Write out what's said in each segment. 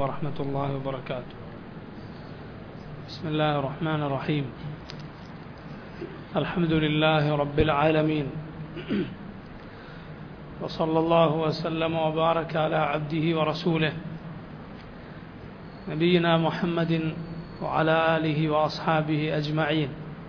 ورحمة الله وبركاته بسم الله الرحمن الرحيم الحمد لله رب العالمين وصلى الله وسلم وبارك على عبده ورسوله نبينا محمد وعلى آله وأصحابه أجمعين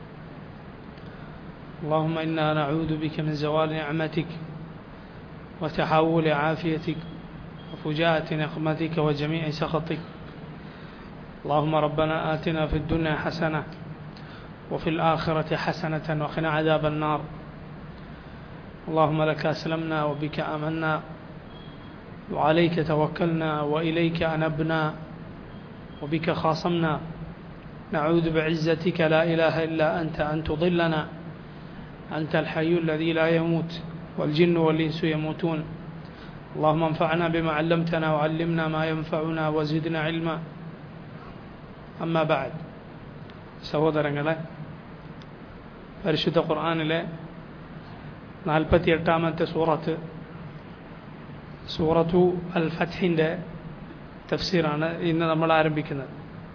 اللهم إنا نعوذ بك من زوال نعمتك وتحول عافيتك وفجاءة نقمتك وجميع سخطك اللهم ربنا آتنا في الدنيا حسنة وفي الآخرة حسنة وقنا عذاب النار اللهم لك أسلمنا وبك آمنا وعليك توكلنا وإليك أنبنا وبك خاصمنا نعوذ بعزتك لا إله إلا أنت أن تضلنا أنت الحي الذي لا يموت والجن والإنس يموتون اللهم انفعنا بما علمتنا وعلمنا ما ينفعنا وزدنا علما അമ്മ ബാദ് സഹോദരങ്ങളെ പരിശുദ്ധ ഖുർആാനിലെ നാൽപ്പത്തി എട്ടാമത്തെ സൂറത്ത് സൂറത്തു അൽ ഫത്ഹിൻ്റെ തഫ്സീറാണ് ഇന്ന് നമ്മൾ ആരംഭിക്കുന്നത്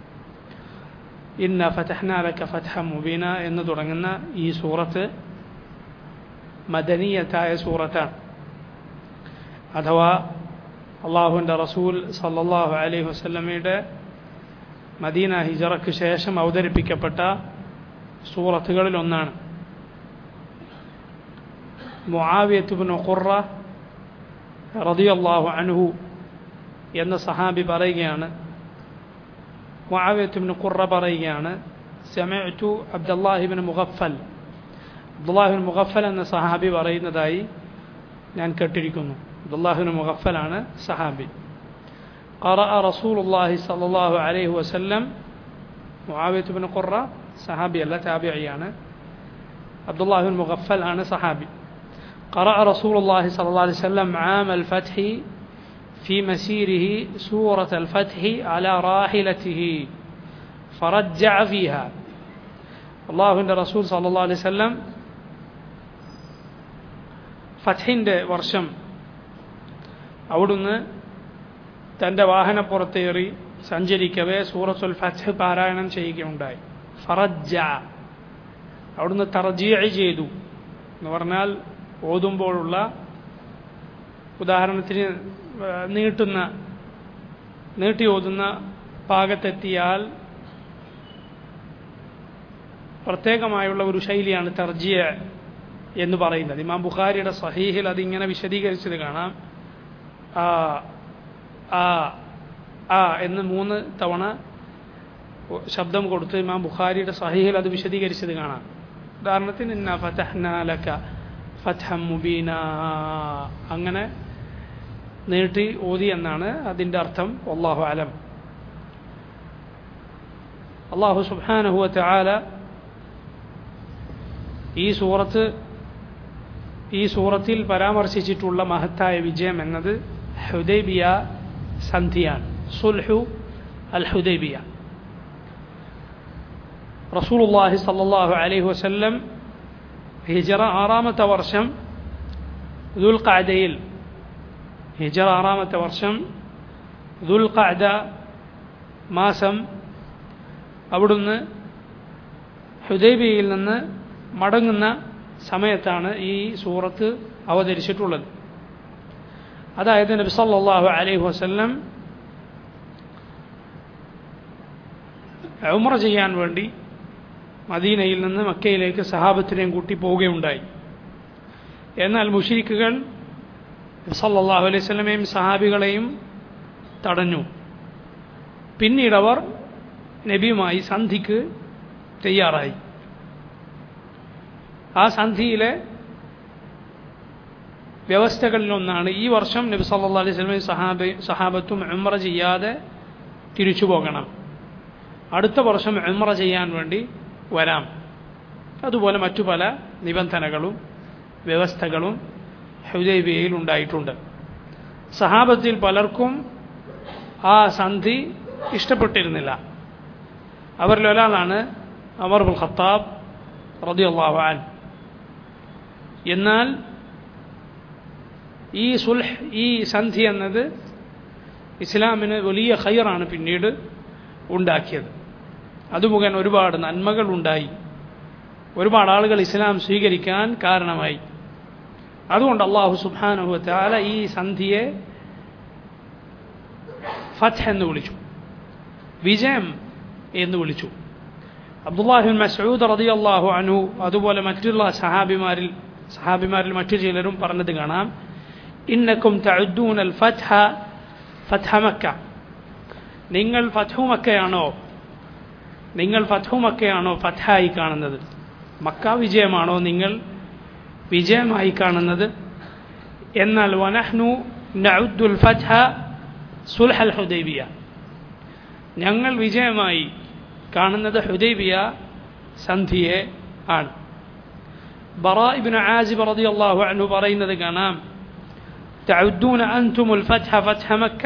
ഇന്ന ഫതഹ്നാലക്ക ഫത്ഹ മുബീന എന്ന് തുടങ്ങുന്ന ഈ സൂറത്ത് മദനീയത്തായ സൂറത്താണ് അഥവാ അള്ളാഹുവിൻ്റെ റസൂൽ സല്ലാഹു അലൈഹി വസ്ലമയുടെ മദീന ഹിജറയ്ക്ക് ശേഷം അവതരിപ്പിക്കപ്പെട്ട സൂറത്തുകളിൽ ഒന്നാണ് മുആവിയത്തുബിൻ ഖുറ റദിയല്ലാഹു അൻഹു എന്ന സഹാബി പറയുകയാണ് മുആവിയത്തുബിൻ ഖുറ പറയുകയാണ് സമയറ്റു അബ്ദുല്ലാഹിബിൻ മുഗഫൽ അബ്ദുല്ലാഹിബിൻ മുഗഫൽ എന്ന സഹാബി പറയുന്നതായി ഞാൻ കേട്ടിരിക്കുന്നു അബ്ദുല്ലാഹിബിൻ മുഗഫലാണ് സഹാബി قرأ رسول الله صلى الله عليه وسلم معاوية بن قرة صحابي لا تابعي أنا عبد الله بن مغفل أنا صحابي قرأ رسول الله صلى الله عليه وسلم عام الفتح في مسيره سورة الفتح على راحلته فرجع فيها الله عند رسول صلى الله عليه وسلم ഫത്ഹിൻ്റെ വർഷം അവിടുന്ന് തൻ്റെ വാഹനപ്പുറത്തേറി സഞ്ചരിക്കവേ സൂറത്തുൽ ഫത്ത് പാരായണം ചെയ്യുകയുണ്ടായി ഫറജ അവിടുന്ന് തർജിയ ചെയ്തു എന്ന് പറഞ്ഞാൽ ഓതുമ്പോഴുള്ള ഉദാഹരണത്തിന് നീട്ടുന്ന നീട്ടി ഓതുന്ന പാകത്തെത്തിയാൽ പ്രത്യേകമായുള്ള ഒരു ശൈലിയാണ് തർജിയ എന്ന് പറയുന്നത് ഇമാം ബുഖാരിയുടെ സഹീഹിൽ അതിങ്ങനെ വിശദീകരിച്ചത് കാണാം ആ ആ ആ എന്ന് മൂന്ന് തവണ ശബ്ദം കൊടുത്ത് ഇമാം ബുഖാരിയുടെ സഹീഹിൽ അത് വിശദീകരിച്ചത് കാണാം ഉദാഹരണത്തിന് ഇന്ന ഫതഹ്നാലക ഫത്ഹം മുബീന അങ്ങനെ നീട്ടി ഓതി എന്നാണ് അതിൻ്റെ അർത്ഥം അള്ളാഹു അലം അള്ളാഹു സുബാനഹുവ ആല ഈ സൂറത്ത് ഈ സൂറത്തിൽ പരാമർശിച്ചിട്ടുള്ള മഹത്തായ വിജയം എന്നത് ഹുദൈബിയ സന്ധിയാണ് സുൽഹു അൽ ഹുദൈബിയ റസൂലുള്ളാഹി സല്ലല്ലാഹു അലൈഹി വസല്ലം ഹിജറ ആറാമത്തെ വർഷം ദുൽ ഖഅദയിൽ ഹിജറ ആറാമത്തെ വർഷം ദുൽ ഖഅദ മാസം അവിടുന്ന് ഹുദൈബിയയിൽ നിന്ന് മടങ്ങുന്ന സമയത്താണ് ഈ സൂറത്ത് അവതരിച്ചിട്ടുള്ളത് അതായത് നബി സല്ലല്ലാഹു അലൈഹി വസല്ലം ഉമ്ര ചെയ്യാൻ വേണ്ടി മദീനയിൽ നിന്ന് മക്കയിലേക്ക് സഹാബത്തിനെയും കൂട്ടി പോവുകയുണ്ടായി എന്നാൽ മുഷരിക്കുകൾ സല്ലല്ലാഹു അലൈഹി വസല്ലമയും സഹാബികളെയും തടഞ്ഞു പിന്നീട് അവർ നബിയുമായി സന്ധിക്ക് തയ്യാറായി ആ സന്ധിയിലെ വ്യവസ്ഥകളിലൊന്നാണ് ഈ വർഷം നബി സല്ലാ അലൈഹി സ്വലമയും സഹാബ സഹാബത്തും ഉമ്ര ചെയ്യാതെ തിരിച്ചു പോകണം അടുത്ത വർഷം ഉമ്ര ചെയ്യാൻ വേണ്ടി വരാം അതുപോലെ മറ്റു പല നിബന്ധനകളും വ്യവസ്ഥകളും ഹുദൈബിയയിൽ ഉണ്ടായിട്ടുണ്ട് സഹാബത്തിൽ പലർക്കും ആ സന്ധി ഇഷ്ടപ്പെട്ടിരുന്നില്ല അവരിൽ ഒരാളാണ് അമർ ബുൽ ഖത്താബ് റദിയല്ലാഹു അൻ എന്നാൽ ഈ സുൽഹ് ഈ സന്ധി എന്നത് ഇസ്ലാമിന് വലിയ ഖൈറാണ് പിന്നീട് ഉണ്ടാക്കിയത് അതുമുഖേന ഒരുപാട് നന്മകൾ ഉണ്ടായി ഒരുപാട് ആളുകൾ ഇസ്ലാം സ്വീകരിക്കാൻ കാരണമായി അതുകൊണ്ട് അള്ളാഹു സുബാനഹു താല ഈ സന്ധിയെ ഫത്ത് എന്ന് വിളിച്ചു വിജയം എന്ന് വിളിച്ചു അബ്ദുല്ലാഹിൻ മസൂദ് റതി അള്ളാഹു അനു അതുപോലെ മറ്റുള്ള സഹാബിമാരിൽ സഹാബിമാരിൽ മറ്റു ചിലരും പറഞ്ഞത് കാണാം ഇന്നക്കും തഅദ്ദൂൻ അൽ ഫത്ഹ ഫത്ഹ മക്ക നിങ്ങൾ ഫത്ഹു മക്കയാണോ നിങ്ങൾ ഫത്ഹു മക്കയാണോ ഫത്ഹായി കാണുന്നത് മക്ക വിജയമാണോ നിങ്ങൾ വിജയമായി കാണുന്നത് എന്നാൽ വനഹ്നു നഉദ്ദുൽ ഫത്ഹ സുൽഹൽ ഹുദൈബിയ ഞങ്ങൾ വിജയമായി കാണുന്നത് ഹുദൈബിയ സന്ധിയെ ആണ് ബറ ഇബ്നു ആസിബ് റളിയല്ലാഹു അൻഹു പറയുന്നത് കാണാം തഅദ്ദൂന അൻതുമുൽ ഫത്ഹ ഫത്ഹ മക്ക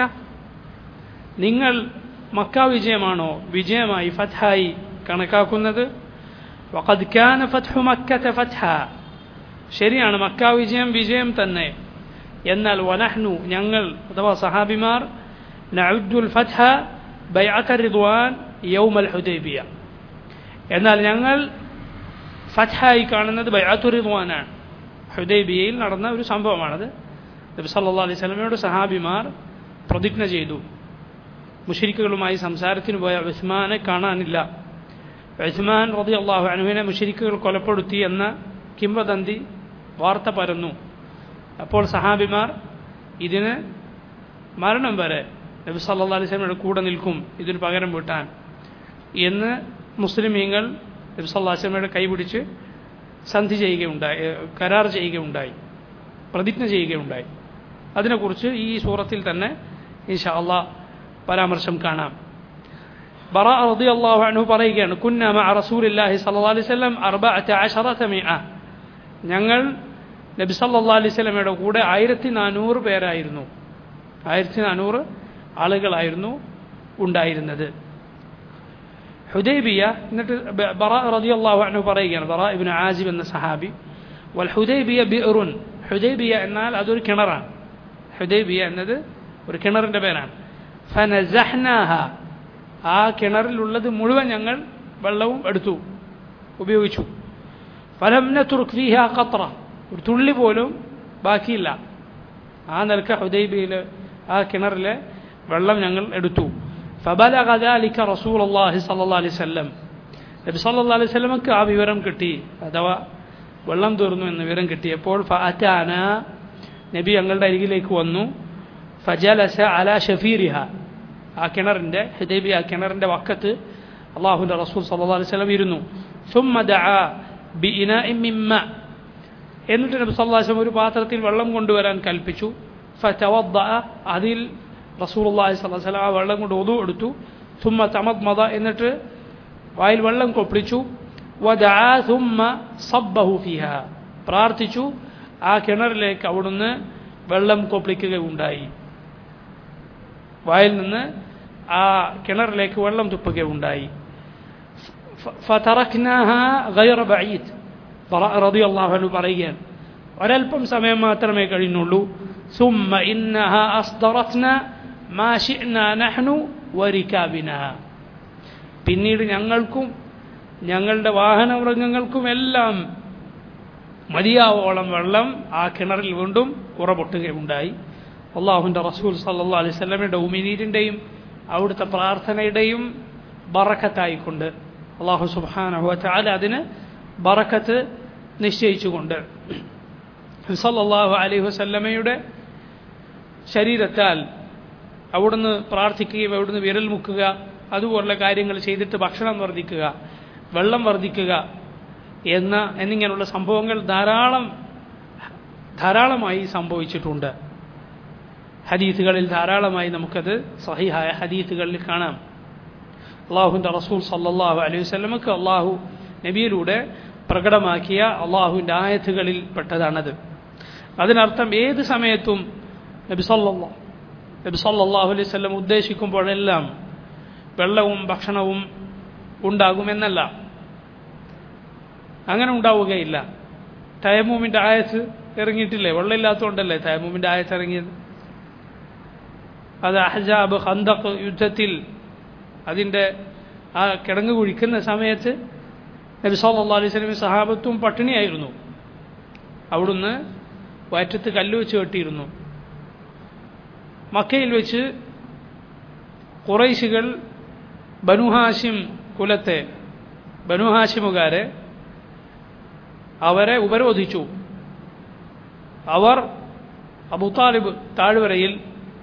നിങ്ങൾ മക്ക വിജയമാണോ വിജയമായി ഫത്ഹായി കണക്കാക്കുന്നത് വഖദ് കാന ഫത്ഹു മക്കത്തെ ഫത്ഹ ശരിയാണ് മക്ക വിജയം വിജയം തന്നെ എന്നാൽ വനഹ്നു ഞങ്ങൾ അഥവാ സഹാബിമാർ നഅദ്ദുൽ ഫത്ഹ ബൈഅത്ത റിദ്വാൻ യൗമൽ ഹുദൈബിയ എന്നാൽ ഞങ്ങൾ ഫത്ഹായി കാണുന്നത് ബൈഅത്തു റിദ്വാനാണ് ഹുദൈബിയയിൽ നടന്ന ഒരു സംഭവമാണത് നബി സല്ലല്ലാഹു അലൈഹി വസല്ലമയോട് സഹാബിമാർ പ്രതിജ്ഞ ചെയ്തു മുഷരിക്കുകളുമായി സംസാരത്തിന് പോയ ഉസ്മാനെ കാണാനില്ല ഉസ്മാൻ റതി അള്ളാഹു അനുവിനെ മുഷരിക്കുകൾ കൊലപ്പെടുത്തി എന്ന കിംവദന്തി വാർത്ത പരന്നു അപ്പോൾ സഹാബിമാർ ഇതിന് മരണം വരെ നബി സല്ലാ അലൈഹി സ്വലമയുടെ കൂടെ നിൽക്കും ഇതിന് പകരം വീട്ടാൻ എന്ന് മുസ്ലിമീങ്ങൾ നബി സല്ലാ വസ്ലമയുടെ കൈപിടിച്ച് സന്ധി ചെയ്യുകയുണ്ടായി കരാർ ചെയ്യുകയുണ്ടായി പ്രതിജ്ഞ ചെയ്യുകയുണ്ടായി അതിനെക്കുറിച്ച് ഈ സൂറത്തിൽ തന്നെ ഇൻഷാ അള്ളാ പരാമർശം കാണാം ബറ റതി അള്ളാഹു അൻഹു പറയുകയാണ് കുന്ന മഅ റസൂലില്ലാഹി സല്ലല്ലാഹു അലൈഹി വസല്ലം അർബഅത അശറത മിഅ ഞങ്ങൾ നബി സല്ലല്ലാഹു അലൈഹി വസല്ലമയുടെ കൂടെ ആയിരത്തി നാനൂറ് പേരായിരുന്നു ആയിരത്തി നാനൂറ് ആളുകളായിരുന്നു ഉണ്ടായിരുന്നത് ഹുദൈബിയ എന്നിട്ട് ബറ റതി അള്ളാഹു അൻഹു പറയുകയാണ് ബറ ഇബ്നു ആസിബ് എന്ന സഹാബി വൽ ഹുദൈബിയ ബിറുൻ ഹുദൈബിയ എന്നാൽ അതൊരു കിണറാണ് ഹുദൈബിയ എന്നത് ഒരു കിണറിൻ്റെ പേരാണ് ഫനസഹ്നാഹ ആ കിണറിലുള്ളത് മുഴുവൻ ഞങ്ങൾ വെള്ളവും എടുത്തു ഉപയോഗിച്ചു ഫലംന തുർക്ഫീഹ ഖത്ര ഒരു തുള്ളി പോലും ബാക്കിയില്ല ആ നിലക്ക് ഹുദൈബിയിൽ ആ കിണറിലെ വെള്ളം ഞങ്ങൾ എടുത്തു ഫബലഗ ذلك റസൂൽ അള്ളാഹി സല്ലല്ലാഹു അലൈഹി വസല്ലം നബി സല്ലല്ലാഹു അലൈഹി വസല്ലമക്ക് ആ വിവരം കിട്ടി അഥവാ വെള്ളം തീർന്നു എന്ന വിവരം കിട്ടിയപ്പോൾ ഫഅതാന നബി ഞങ്ങളുടെ അരികിലേക്ക് വന്നു ഫജലസ അല ഷഫീരിഹ ആ കിണറിൻ്റെ ഹുദൈബി ആ കിണറിൻ്റെ വക്കത്ത് അള്ളാഹുൻ്റെ റസൂൽ സല്ലല്ലാഹു അലൈഹി വസല്ലം ഇരുന്നു ثم دعا بإناء من ماء എന്നിട്ട് നബി സല്ലല്ലാഹു അലൈഹി വസല്ലം ഒരു പാത്രത്തിൽ വെള്ളം കൊണ്ടുവരാൻ കൽപ്പിച്ചു ഫതവദ്ദഅ അതിൽ റസൂലുള്ളാഹി സ്വല്ലല്ലാഹു അലൈഹി വസല്ലം ആ വെള്ളം കൊണ്ട് ഒതു എടുത്തു ثم തമദ്മദ എന്നിട്ട് വായിൽ വെള്ളം കൊപ്പിളിച്ചു വദഅ ثم صبه فيها പ്രാർത്ഥിച്ചു ആ കിണറിലേക്ക് അവിടുന്ന് വെള്ളം കൊപ്പിളിക്കുകയുണ്ടായി വായിൽ നിന്ന് ആ കിണറിലേക്ക് വെള്ളം തുപ്പുകയുണ്ടായി ഫതറക്നാഹ ഗൈറ ബഈദ് റളിയല്ലാഹു അൻഹു പറയുകയാണ് ഒരൽപ്പം സമയം മാത്രമേ കഴിഞ്ഞുള്ളൂ ثم إنها أصدرتنا ما شئنا نحن وركابنا പിന്നീട് ഞങ്ങൾക്കും ഞങ്ങളുടെ വാഹനമൃഗങ്ങൾക്കും എല്ലാം മതിയാവോളം വെള്ളം ആ കിണറിൽ വീണ്ടും ഉറപൊട്ടുകയുണ്ടായി അള്ളാഹുൻ്റെ റസൂൽ സല്ലാ അലൈഹി സ്വലമയുടെ ഉമിനീരിൻ്റെയും അവിടുത്തെ പ്രാർത്ഥനയുടെയും ബറക്കത്തായിക്കൊണ്ട് അള്ളാഹു സുബാനഹു ചാല അതിന് ബറക്കത്ത് നിശ്ചയിച്ചുകൊണ്ട് സല്ലാഹു അലൈഹി വസല്ലമയുടെ ശരീരത്താൽ അവിടുന്ന് പ്രാർത്ഥിക്കുകയും അവിടുന്ന് വിരൽ മുക്കുക അതുപോലുള്ള കാര്യങ്ങൾ ചെയ്തിട്ട് ഭക്ഷണം വർദ്ധിക്കുക വെള്ളം വർദ്ധിക്കുക എന്ന എന്നിങ്ങനെയുള്ള സംഭവങ്ങൾ ധാരാളം ധാരാളമായി സംഭവിച്ചിട്ടുണ്ട് ഹദീത്തുകളിൽ ധാരാളമായി നമുക്കത് സഹിഹായ ഹദീത്തുകളിൽ കാണാം അള്ളാഹുവിൻ്റെ റസൂൽ സല്ലാഹു അലൈഹി വസ്ലമക്ക് അള്ളാഹു നബിയിലൂടെ പ്രകടമാക്കിയ അള്ളാഹുവിൻ്റെ ആയത്തുകളിൽ പെട്ടതാണത് അതിനർത്ഥം ഏത് സമയത്തും നബി സല്ലാ നബി സല്ലാഹു അലൈഹി സ്വല്ലം ഉദ്ദേശിക്കുമ്പോഴെല്ലാം വെള്ളവും ഭക്ഷണവും ഉണ്ടാകുമെന്നല്ല അങ്ങനെ ഉണ്ടാവുകയില്ല തയമൂമിൻ്റെ ആയത്ത് ഇറങ്ങിയിട്ടില്ലേ വെള്ളമില്ലാത്തതുകൊണ്ടല്ലേ തയമൂമിൻ്റെ ആയത്ത് ഇറങ്ങിയത് അത് അഹ്ജാബ് ഹന്തഖ് യുദ്ധത്തിൽ അതിൻ്റെ ആ കിടങ്ങ് കുഴിക്കുന്ന സമയത്ത് നബി സല്ലല്ലാഹു അലൈഹി വസല്ലം സഹാബത്തും പട്ടിണിയായിരുന്നു അവിടുന്ന് വയറ്റത്ത് കല്ല് വെച്ച് കെട്ടിയിരുന്നു മക്കയിൽ വെച്ച് കുറൈശികൾ ബനുഹാഷിം കുലത്തെ ബനുഹാഷിമുകാരെ അവരെ ഉപരോധിച്ചു അവർ അബുതാലിബ് താഴ്വരയിൽ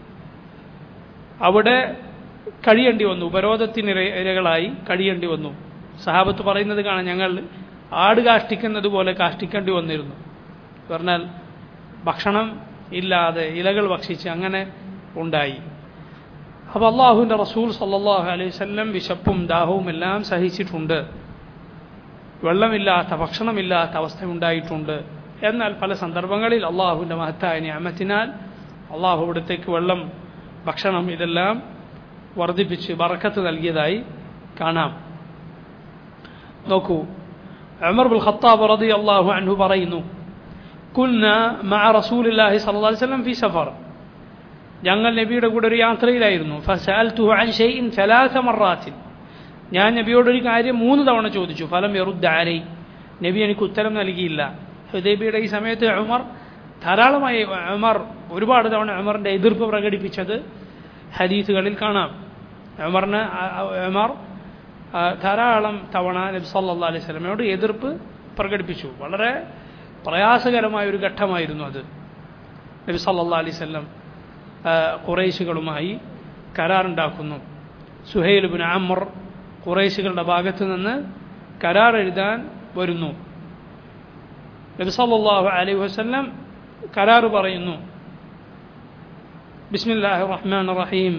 അവിടെ കഴിയേണ്ടി വന്നു ഉപരോധത്തിന് ഇര- ഇരകളായി കഴിയേണ്ടി വന്നു സഹാബത്ത് പറയുന്നത് കാണാൻ ഞങ്ങൾ ആട് കാഷ്ടിക്കുന്നത് പോലെ കാഷ്ടിക്കേണ്ടി വന്നിരുന്നു പറഞ്ഞാൽ ഭക്ഷണം ഇല്ലാതെ ഇലകൾ ഭക്ഷിച്ച് അങ്ങനെ ഉണ്ടായി അപ്പോൾ അള്ളാഹുവിൻ്റെ റസൂൽ സല്ലല്ലാഹു അലൈഹി വസല്ലം വിശപ്പും ദാഹവും എല്ലാം സഹിച്ചിട്ടുണ്ട് വെള്ളമില്ലാത്ത ഭക്ഷണമില്ലാത്ത അവസ്ഥ ഉണ്ടായിട്ടുണ്ട് എന്നാൽ പല സന്ദർഭങ്ങളിൽ അള്ളാഹുവിൻ്റെ മഹത്തായ ഞാമത്തിനാൽ അള്ളാഹു ഇവിടത്തേക്ക് വെള്ളം ഭക്ഷണം ഇതെല്ലാം വർദ്ധിപ്പിച്ച് ബറക്കത്ത് നൽകിയതായി കാണാം നോക്കൂ ഉമർ ബുൽ ഖത്താബ് റതി അള്ളാഹു അൻഹു പറയുന്നു കുന്ന മഅ റസൂലില്ലാഹി സല്ലല്ലാഹു അലൈഹി വസല്ലം ഫി സഫർ ഞങ്ങൾ നബിയുടെ കൂടെ ഒരു യാത്രയിലായിരുന്നു ഫസഅൽതുഹു അൻ ഷൈഇൻ സലാസ മറാത്തിൻ ഞാൻ നബിയോട് ഒരു കാര്യം മൂന്ന് തവണ ചോദിച്ചു ഫലം യറുദ്ദ അലൈ നബി എനിക്ക് ഉത്തരം നൽകിയില്ല ഹുദൈബിയുടെ ഈ സമയത്ത് ഉമർ ധാരാളമായി ഉമർ ഒരുപാട് തവണ ഉമറിൻ്റെ എതിർപ്പ് പ്രകടിപ്പിച്ചത് ഹദീസുകളിൽ കാണാം ഉമറിന് ആ- ആ- ഉമർ ആ, ധാരാളം തവണ നബി സല്ലല്ലാഹു അലൈഹി സ്വലമയോട് എതിർപ്പ് പ്രകടിപ്പിച്ചു വളരെ പ്രയാസകരമായ ഒരു ഘട്ടമായിരുന്നു അത് നബി സല്ലല്ലാഹു അലൈഹി വസല്ലം ആ, ഖുറൈശികളുമായി കരാറുണ്ടാക്കുന്നു സുഹൈൽ ബിൻ അമർ ഖുറൈശികളുടെ ഭാഗത്ത് നിന്ന് കരാർ എഴുതാൻ വരുന്നു നബി സല്ലല്ലാഹു അലൈഹി വസല്ലം കരാർ പറയുന്നു ബിസ്മില്ലാഹി റഹ്മാൻ റഹീം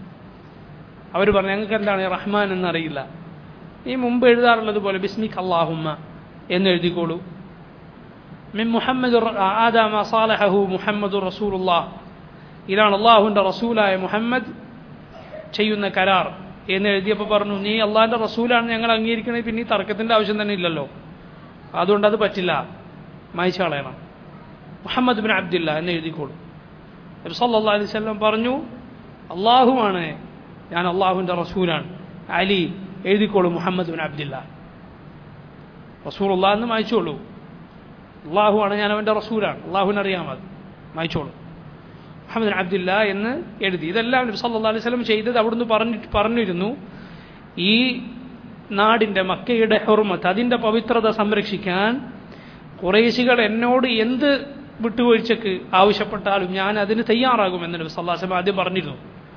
അവർ പറഞ്ഞു ഞങ്ങൾക്ക് എന്താണ് ഈ റഹ്മാൻ എന്നറിയില്ല ഈ മുമ്പ് എഴുതാറുള്ളത് പോലെ ബിസ്മിക് അള്ളാഹുമ്മ എന്ന് എഴുതിക്കോളൂ മിൻ മുഹമ്മദ് ആദാമ സാലഹു മുഹമ്മദ് റസൂലുള്ളാഹ് ഇതാണ് അള്ളാഹുവിൻ്റെ റസൂലായ മുഹമ്മദ് ചെയ്യുന്ന കരാർ എന്ന് എഴുതിയപ്പോൾ പറഞ്ഞു നീ അള്ളാഹിൻ്റെ റസൂലാണ് ഞങ്ങൾ അംഗീകരിക്കണേ പിന്നെ ഈ തർക്കത്തിൻ്റെ ആവശ്യം തന്നെ ഇല്ലല്ലോ അതുകൊണ്ട് അത് പറ്റില്ല മായ്ച്ചു കളയണം മുഹമ്മദ് ബിൻ അബ്ദില്ല എന്ന് എഴുതിക്കോളൂ നബി സല്ലല്ലാഹു അലൈഹി വസല്ലം പറഞ്ഞു അള്ളാഹുവാണ് ഞാൻ അള്ളാഹുവിൻ്റെ റസൂലാണ് അലി എഴുതിക്കോളൂ മുഹമ്മദ് ബിൻ അബ്ദില്ല റസൂൽ അള്ളാഹ് എന്ന് മായ്ച്ചോളൂ അള്ളാഹുവാണ് ഞാൻ അവൻ്റെ റസൂലാണ് അള്ളാഹുവിന് അറിയാം അത് മായ്ച്ചോളൂ മുഹമ്മദ് ബിൻ അബ്ദില്ല എന്ന് എഴുതി ഇതെല്ലാം നബി സല്ലല്ലാഹു അലൈഹി വസല്ലം ചെയ്തത് അവിടുന്ന് പറഞ്ഞിട്ട് പറഞ്ഞിരുന്നു ഈ നാടിൻ്റെ മക്കയുടെ ഹുർമത്ത് അതിൻ്റെ പവിത്രത സംരക്ഷിക്കാൻ കുറേശികൾ എന്നോട് എന്ത് വിട്ടുവീഴ്ചക്ക് ആവശ്യപ്പെട്ടാലും ഞാൻ അതിന് തയ്യാറാകുമെന്ന് നബി സല്ലല്ലാഹു അലൈഹി വസല്ലം ആദ്യം പറഞ്ഞിരുന്നു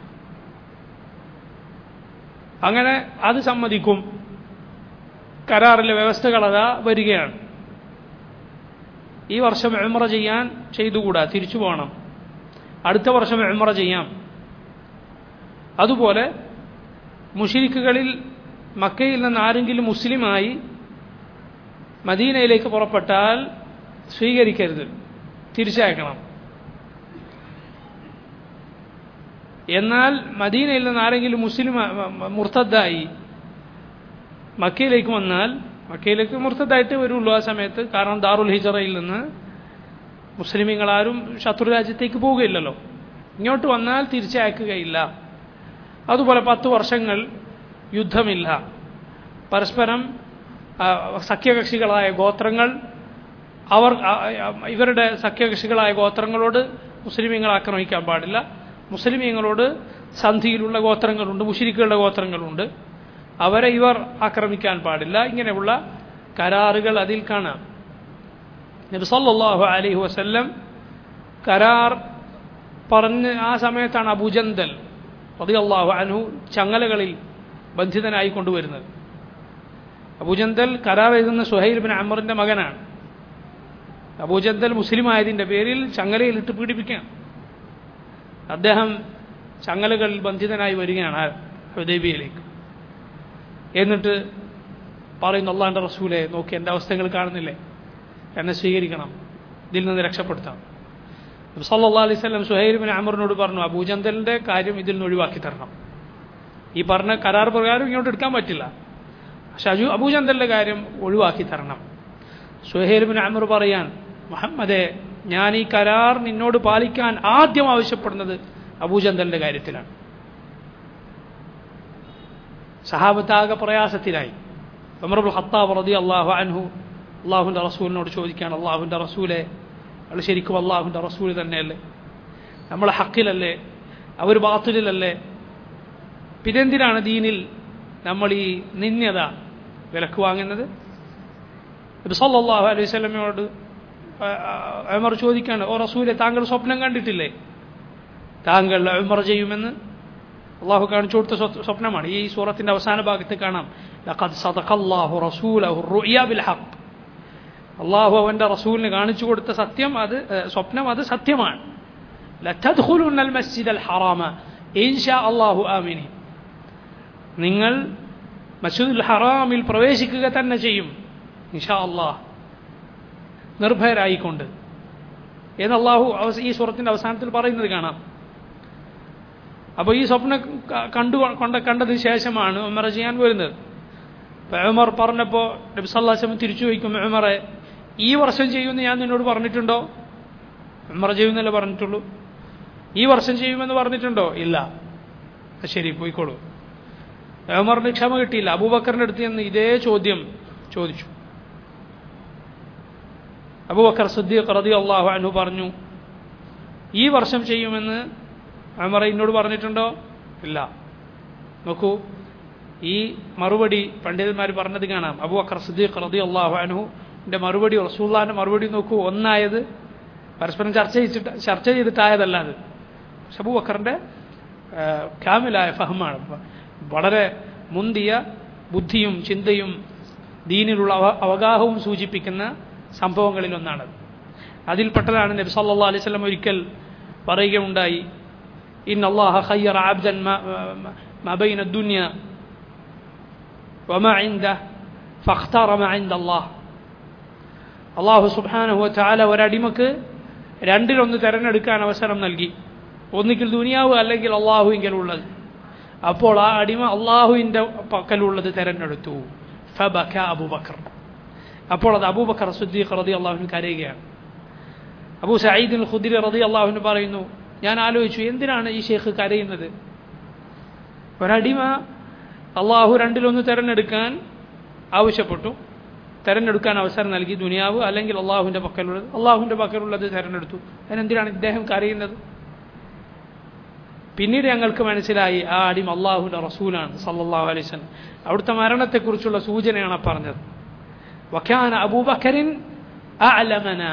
അങ്ങനെ അത് സമ്മതിക്കും കരാറിലെ വ്യവസ്ഥകൾ അതാ വരികയാണ് ഈ വർഷം എമറ ചെയ്യാൻ ചെയ്തുകൂടാ തിരിച്ചു പോകണം അടുത്ത വർഷം എമറ ചെയ്യാം അതുപോലെ മുഷിരിക്കുകളിൽ മക്കയിൽ നിന്ന് ആരെങ്കിലും മുസ്ലിമായി മദീനയിലേക്ക് പുറപ്പെട്ടാൽ സ്വീകരിക്കരുത് തിരിച്ചയക്കണം എന്നാൽ മദീനയിൽ നിന്ന് ആരെങ്കിലും മുസ്ലിം മുർത്തദ്ദായി മക്കയിലേക്ക് വന്നാൽ മക്കയിലേക്ക് മുർത്തദ്ദായിട്ട് വരുള്ളൂ ആ സമയത്ത് കാരണം ദാറുൽ ഹിജറയിൽ നിന്ന് മുസ്ലിമീങ്ങളാരും ശത്രു രാജ്യത്തേക്ക് പോവുകയില്ലല്ലോ ഇങ്ങോട്ട് വന്നാൽ തിരിച്ചയക്കുകയില്ല അതുപോലെ പത്ത് വർഷങ്ങൾ യുദ്ധമില്ല പരസ്പരം ആ, സഖ്യകക്ഷികളായ ഗോത്രങ്ങൾ അവർ ആ, ആ, ഇവരുടെ സഖ്യകക്ഷികളായ ഗോത്രങ്ങളോട് മുസ്ലിമീങ്ങൾ ആക്രമിക്കാൻ പാടില്ല മുസ്ലിമീങ്ങളോട് സന്ധിയിലുള്ള ഗോത്രങ്ങളുണ്ട് മുഷിരിക്കുകളുടെ ഗോത്രങ്ങളുണ്ട് അവരെ ഇവർ ആക്രമിക്കാൻ പാടില്ല ഇങ്ങനെയുള്ള കരാറുകൾ അതിൽ കാണാം നബി സല്ലല്ലാഹു അലൈഹി വസല്ലം കരാർ പറഞ്ഞ് ആ സമയത്താണ് അബുജന്തൽ റളിയല്ലാഹു അൻഹു ചങ്ങലകളിൽ ബന്ധിതനായി കൊണ്ടുവരുന്നത് അബൂജന്തൽ കരാർ എഴുതുന്ന സുഹൈൽ ബിൻ അമറിന്റെ മകനാണ് അബൂജന്തൽ മുസ്ലിം ആയതിൻ്റെ പേരിൽ ചങ്ങലയിലിട്ട് പീഡിപ്പിക്കുകയാണ് അദ്ദേഹം ചങ്ങലകളിൽ ബന്ധിതനായി വരികയാണ് ആ ഹുദൈബിയയിലേക്ക് എന്നിട്ട് പറയുന്നു അള്ളാഹിൻ്റെ റസൂലെ നോക്കി എൻ്റെ അവസ്ഥകൾ കാണുന്നില്ലേ എന്നെ സ്വീകരിക്കണം ഇതിൽ നിന്ന് രക്ഷപ്പെടുത്താം സല്ലാ അലൈഹി സ്വലം സുഹൈൽ ബിൻ അമറിനോട് പറഞ്ഞു അബൂജന്തലിൻ്റെ കാര്യം ഇതിൽ നിന്ന് ഒഴിവാക്കി തരണം ഈ പറഞ്ഞ കരാർ പ്രകാരം ഇങ്ങോട്ട് എടുക്കാൻ പറ്റില്ല പക്ഷെ അജു അബൂജന്തലിൻ്റെ കാര്യം ഒഴിവാക്കി തരണം സുഹൈൽ ബിൻ അമർ പറയാൻ മുഹമ്മദെ ഞാൻ ഈ കരാർ നിന്നോട് പാലിക്കാൻ ആദ്യം ആവശ്യപ്പെടുന്നത് അബൂജന്തലിൻ്റെ കാര്യത്തിലാണ് സഹാബത്താകെ പ്രയാസത്തിലായി ഉമർബുൽ ഖത്താബ് റതി അള്ളാഹു അൻഹു അള്ളാഹുവിൻ്റെ റസൂലിനോട് ചോദിക്കുകയാണ് അള്ളാഹുവിൻ്റെ റസൂലെ അയാൾ ശരിക്കും അള്ളാഹുവിൻ്റെ റസൂൽ തന്നെയല്ലേ നമ്മൾ ഹക്കിലല്ലേ അവർ ബാത്തിലല്ലേ പിന്നെന്തിനാണ് ദീനിൽ നമ്മൾ ഈ നിന്യത വിലക്ക് വാങ്ങുന്നത് ഇത് സല്ലാഹു അലൈഹി സ്വലമയോട് ഉമർ ചോദിക്കാണ് ഓ റസൂലെ താങ്കൾ സ്വപ്നം കണ്ടിട്ടില്ലേ താങ്കൾ ഉമർ ചെയ്യുമെന്ന് അള്ളാഹു കാണിച്ചു കൊടുത്ത സ്വപ്നമാണ് ഈ സൂറത്തിന്റെ അവസാന ഭാഗത്ത് കാണാം ലഖദ് സദഖല്ലാഹു റസൂലഹു റുയ ബിൽ ഹഖ് അള്ളാഹു അവന്റെ റസൂലിന് കാണിച്ചു കൊടുത്ത സത്യം അത് സ്വപ്നം അത് സത്യമാണ് ലതദ്ഖുലുന്നൽ മസ്ജിദൽ ഹറാമ ഇൻഷാ അല്ലാഹു ആമിനി നിങ്ങൾ മസ്ജിദുൽ ഹറാമിൽ പ്രവേശിക്കുക തന്നെ ചെയ്യും ഇൻഷാ അള്ളാഹ് നിർഭയരായിക്കൊണ്ട് എന്ന് അള്ളാഹു ഈ സൂറത്തിന്റെ അവസാനത്തിൽ പറയുന്നത് കാണാം അപ്പോൾ ഈ സ്വപ്നം കണ്ടു കൊണ്ട കണ്ടതിന് ശേഷമാണ് ഉമർ ചെയ്യാൻ വരുന്നത് ഉമർ പറഞ്ഞപ്പോൾ നബി സല്ലാസ്ലം തിരിച്ചു വയ്ക്കും ഉമറെ ഈ വർഷം ചെയ്യുമെന്ന് ഞാൻ നിന്നോട് പറഞ്ഞിട്ടുണ്ടോ ഉമർ ചെയ്യുമെന്നല്ലേ പറഞ്ഞിട്ടുള്ളൂ ഈ വർഷം ചെയ്യുമെന്ന് പറഞ്ഞിട്ടുണ്ടോ ഇല്ല ശരി പോയിക്കോളൂ ഉമറിന് ക്ഷമ കിട്ടിയില്ല അബൂബക്കറിന്റെ അടുത്ത് നിന്ന് ഇതേ ചോദ്യം ചോദിച്ചു അബൂബക്കർ സുദ്ദീഖ് റതി അള്ളാഹു അനു പറഞ്ഞു ഈ വർഷം ചെയ്യുമെന്ന് ഉമർ എന്നോട് പറഞ്ഞിട്ടുണ്ടോ ഇല്ല നോക്കൂ ഈ മറുപടി പണ്ഡിതന്മാർ പറഞ്ഞത് കാണാം അബു അക്കർ സിദ്ദീഖ് റതി അള്ളാഹു അനുഹുന്റെ മറുപടി റസൂള്ളാന്റെ മറുപടി നോക്കൂ ഒന്നായത് പരസ്പരം ചർച്ച ചെയ്തിട്ട് ചർച്ച ചെയ്തിട്ടായതല്ല അത് പക്ഷെ അബു അക്കറിന്റെ കാമിലായ ഫഹമാണ് വളരെ മുന്തിയ ബുദ്ധിയും ചിന്തയും ദീനിലുള്ള അവഗാഹവും സൂചിപ്പിക്കുന്ന സംഭവങ്ങളിൽ ഒന്നാണ് അതിൽപ്പെട്ടതാണ് നബി സല്ലാ അലൈഹി സ്വലം ഒരിക്കൽ പറയുകയുണ്ടായി إن الله خير عبدا ما, ما بين الدنيا وما عنده فاختار ما عند الله അള്ളാഹു സുബാനഹു ചാല ഒരടിമക്ക് രണ്ടിലൊന്ന് തിരഞ്ഞെടുക്കാൻ അവസരം നൽകി ഒന്നുകിൽ ദുനിയാവ് അല്ലെങ്കിൽ അള്ളാഹുവിങ്കലുള്ളത് അപ്പോൾ ആ അടിമ അള്ളാഹുവിൻ്റെ പക്കലുള്ളത് തിരഞ്ഞെടുത്തു ഫബക്ക അബൂബക്കർ അപ്പോൾ അത് അബൂബക്കർ സുദ്ദീഖ് റതി അള്ളാഹുവിന് കരയുകയാണ് അബൂ സയ്യിദുൽ ഖുദിർ റതി അള്ളാഹുവിന് പറയുന്നു ഞാൻ ആലോചിച്ചു എന്തിനാണ് ഈ ഷേഖ് കരയുന്നത് ഒരടിമ അള്ളാഹു രണ്ടിലൊന്ന് തിരഞ്ഞെടുക്കാൻ ആവശ്യപ്പെട്ടു തിരഞ്ഞെടുക്കാൻ അവസരം നൽകി ദുനിയാവ് അല്ലെങ്കിൽ അള്ളാഹുവിൻ്റെ പക്കലുള്ളത് അള്ളാഹുവിൻ്റെ പക്കലുള്ളത് തിരഞ്ഞെടുത്തു അതിനെന്തിനാണ് ഇദ്ദേഹം കരയുന്നത് പിന്നീട് ഞങ്ങൾക്ക് മനസ്സിലായി ആ അടിമ അള്ളാഹുവിൻ്റെ റസൂലാണ് സല്ലാഹു അലൈഹി സ്വലം അവിടുത്തെ മരണത്തെക്കുറിച്ചുള്ള സൂചനയാണ് പറഞ്ഞത് വഖാന അബൂബക്കറിൻ അലമന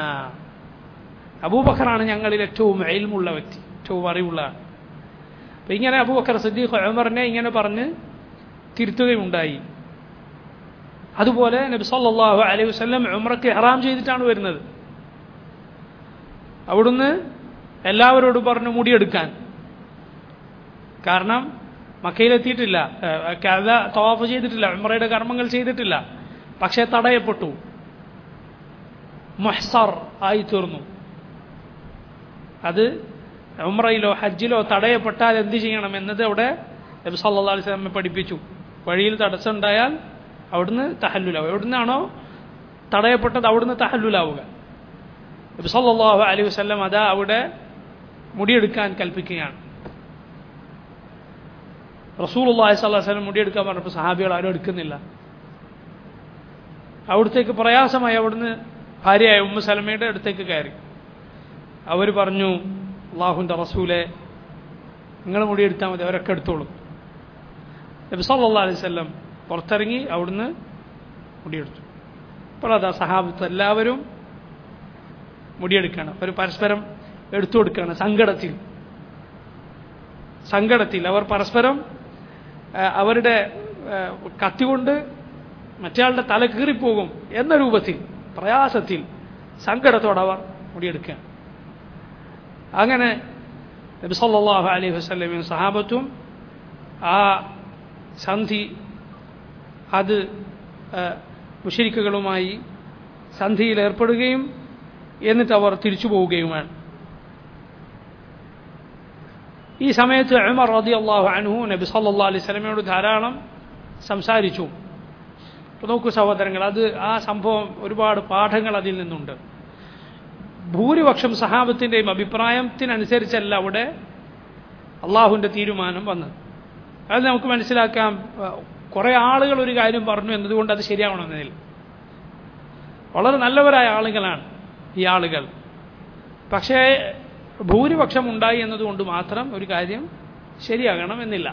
അബൂബക്കറാണ് ഞങ്ങളിൽ ഏറ്റവും എൽമുള്ള വ്യക്തി ഏറ്റവും അറിവുള്ള അപ്പം ഇങ്ങനെ അബൂബക്കർ സദ്ദീഖ് ഉമറിനെ ഇങ്ങനെ പറഞ്ഞ് തിരുത്തുകയുണ്ടായി അതുപോലെ നബി സല്ലല്ലാഹു അലൈഹി വസല്ലം ഉംറയ്ക്ക് ഹറാം ചെയ്തിട്ടാണ് വരുന്നത് അവിടുന്ന് എല്ലാവരോടും പറഞ്ഞു മുടിയെടുക്കാൻ കാരണം മക്കയിലെത്തിയിട്ടില്ല കഥ തവാഫ് ചെയ്തിട്ടില്ല ഉംറയുടെ കർമ്മങ്ങൾ ചെയ്തിട്ടില്ല പക്ഷേ തടയപ്പെട്ടു മൊഹ്സർ ആയി തീർന്നു അത് ഉമ്രയിലോ ഹജ്ജിലോ തടയപ്പെട്ടാൽ എന്ത് ചെയ്യണം എന്നത് അവിടെ നബി സല്ലാ അലൈഹി സ്വലമെ പഠിപ്പിച്ചു വഴിയിൽ തടസ്സമുണ്ടായാൽ അവിടുന്ന് തഹല്ലുലാവും എവിടുന്നാണോ തടയപ്പെട്ടത് അവിടുന്ന് തഹല്ലുലാവുക നബി സല്ലാഹു അലൈഹി വസ്ലം അതാ അവിടെ മുടിയെടുക്കാൻ കൽപ്പിക്കുകയാണ് റസൂൽ അള്ളാഹി സ്വല്ലാ വല്ലം മുടിയെടുക്കാൻ പറഞ്ഞപ്പോൾ സഹാബികൾ ആരും എടുക്കുന്നില്ല അവിടത്തേക്ക് പ്രയാസമായി അവിടുന്ന് ഭാര്യയായ ഉമ്മ സലമയുടെ അടുത്തേക്ക് കയറി അവർ പറഞ്ഞു അള്ളാഹുൻ്റെ റസൂലെ നിങ്ങൾ മുടിയെടുത്താൽ മതി അവരൊക്കെ എടുത്തോളും നബി സല്ലാ അലൈഹി സ്വല്ലം പുറത്തിറങ്ങി അവിടുന്ന് മുടിയെടുത്തു അപ്പോൾ അതാ സഹാബത്ത് എല്ലാവരും മുടിയെടുക്കണം അവർ പരസ്പരം എടുത്തു കൊടുക്കുകയാണ് സങ്കടത്തിൽ സങ്കടത്തിൽ അവർ പരസ്പരം അവരുടെ കത്തി കൊണ്ട് മറ്റേയാളുടെ തല കീറിപ്പോകും എന്ന രൂപത്തിൽ പ്രയാസത്തിൽ സങ്കടത്തോടെ അവർ മുടിയെടുക്കുകയാണ് അങ്ങനെ നബി സല്ലല്ലാഹു അലൈഹി വസല്ലമയും സഹാബത്തും ആ സന്ധി അത് മുഷരിക്കുകളുമായി സന്ധിയിൽ ഏർപ്പെടുകയും എന്നിട്ട് അവർ തിരിച്ചു പോവുകയുമാണ് ഈ സമയത്ത് ഉമർ റതി അള്ളാഹു അൻഹു നബി സല്ലാ അലൈഹി സ്വലമയോട് ധാരാളം സംസാരിച്ചു അപ്പോൾ നോക്കൂ സഹോദരങ്ങൾ അത് ആ സംഭവം ഒരുപാട് പാഠങ്ങൾ അതിൽ നിന്നുണ്ട് ഭൂരിപക്ഷം സഹാബത്തിൻ്റെയും അഭിപ്രായത്തിനനുസരിച്ചല്ല അവിടെ അള്ളാഹുവിൻ്റെ തീരുമാനം വന്നത് അത് നമുക്ക് മനസ്സിലാക്കാം കുറേ ആളുകൾ ഒരു കാര്യം പറഞ്ഞു എന്നതുകൊണ്ട് അത് ശരിയാവണമെന്നില്ല വളരെ നല്ലവരായ ആളുകളാണ് ഈ ആളുകൾ പക്ഷേ ഭൂരിപക്ഷം ഉണ്ടായി എന്നതുകൊണ്ട് മാത്രം ഒരു കാര്യം ശരിയാകണം എന്നില്ല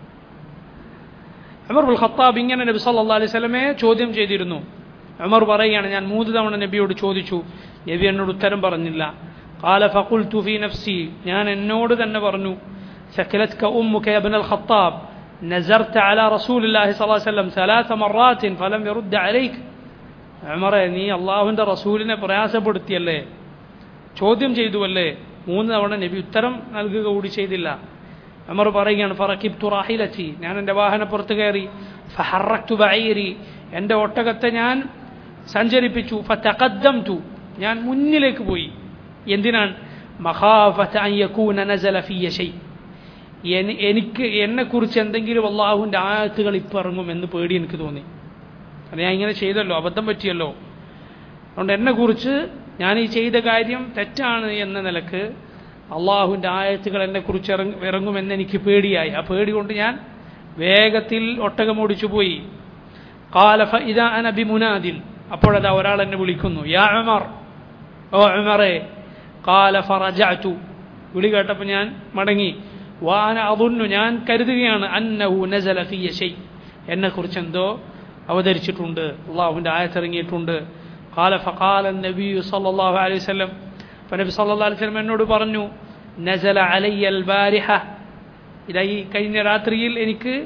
അമർ ഉൽ ഖത്താബ് ഇങ്ങനെ നബി സല്ലാ അലൈഹി സ്വലമെ ചോദ്യം ചെയ്തിരുന്നു അമർ പറയുകയാണ് ഞാൻ മൂന്ന് തവണ നബിയോട് ചോദിച്ചു നബി എന്നോട് ഉത്തരം പറഞ്ഞില്ല قال فقلت في نفسي ഞാൻ എന്നോട് തന്നെ പറഞ്ഞു ثكلتك أمك يا ابن الخطاب نزرت على رسول الله صلى الله عليه وسلم ثلاث مرات فلم يرد عليك അമറെ നീ അള്ളാഹുവിൻ്റെ റസൂലിനെ പ്രയാസപ്പെടുത്തിയല്ലേ ചോദ്യം ചെയ്തുവല്ലേ മൂന്ന് തവണ നബി ഉത്തരം നൽകുക കൂടി ചെയ്തില്ല അമർ പറയുകയാണ് ഫറക്കിബ് റാഹിലച്ചി ഞാൻ എൻ്റെ വാഹനപ്പുറത്ത് കയറി ഫഹറക്തു ബൈരി എൻ്റെ ഒട്ടകത്തെ ഞാൻ സഞ്ചരിപ്പിച്ചു ഫതഖദ്ദം തു ഞാൻ മുന്നിലേക്ക് പോയി എന്തിനാണ് മഹാഫത്ത് അയ്യക്കൂന നസല ഫിയ ഷൈ എനിക്ക് എന്നെക്കുറിച്ച് എന്തെങ്കിലും അള്ളാഹുവിൻ്റെ ആയത്തുകൾ ഇപ്പം ഇറങ്ങുമെന്ന് പേടി എനിക്ക് തോന്നി അത് ഞാൻ ഇങ്ങനെ ചെയ്തല്ലോ അബദ്ധം പറ്റിയല്ലോ അതുകൊണ്ട് എന്നെക്കുറിച്ച് ഞാൻ ഈ ചെയ്ത കാര്യം തെറ്റാണ് എന്ന നിലക്ക് അള്ളാഹുവിൻ്റെ ആയത്തുകൾ എന്നെക്കുറിച്ച് ഇറങ്ങ ഇറങ്ങുമെന്ന് എനിക്ക് പേടിയായി ആ പേടി കൊണ്ട് ഞാൻ വേഗത്തിൽ ഒട്ടകമോടിച്ചു പോയി കാലഫ ഇതാ അനബി മുനാദിൽ അപ്പോഴതാ ഒരാൾ എന്നെ വിളിക്കുന്നു യാ ഉമർ ഓ ഉമറെ കാല ഫറജഅതു വിളി കേട്ടപ്പോൾ ഞാൻ മടങ്ങി വാന അതൊന്നു ഞാൻ കരുതുകയാണ് അന്നഹു നസല ഫിയ ഷൈ എന്നെക്കുറിച്ച് എന്തോ അവതരിച്ചിട്ടുണ്ട് അള്ളാഹുവിൻ്റെ ആയത്തിറങ്ങിയിട്ടുണ്ട് قال فقال النبي صلى الله عليه وسلم فنبي صلى الله عليه وسلم എന്നോട് പറഞ്ഞു നസല അലയ്യ البارحة ഇതാ ഈ കഴിഞ്ഞ രാത്രിയിൽ എനിക്ക്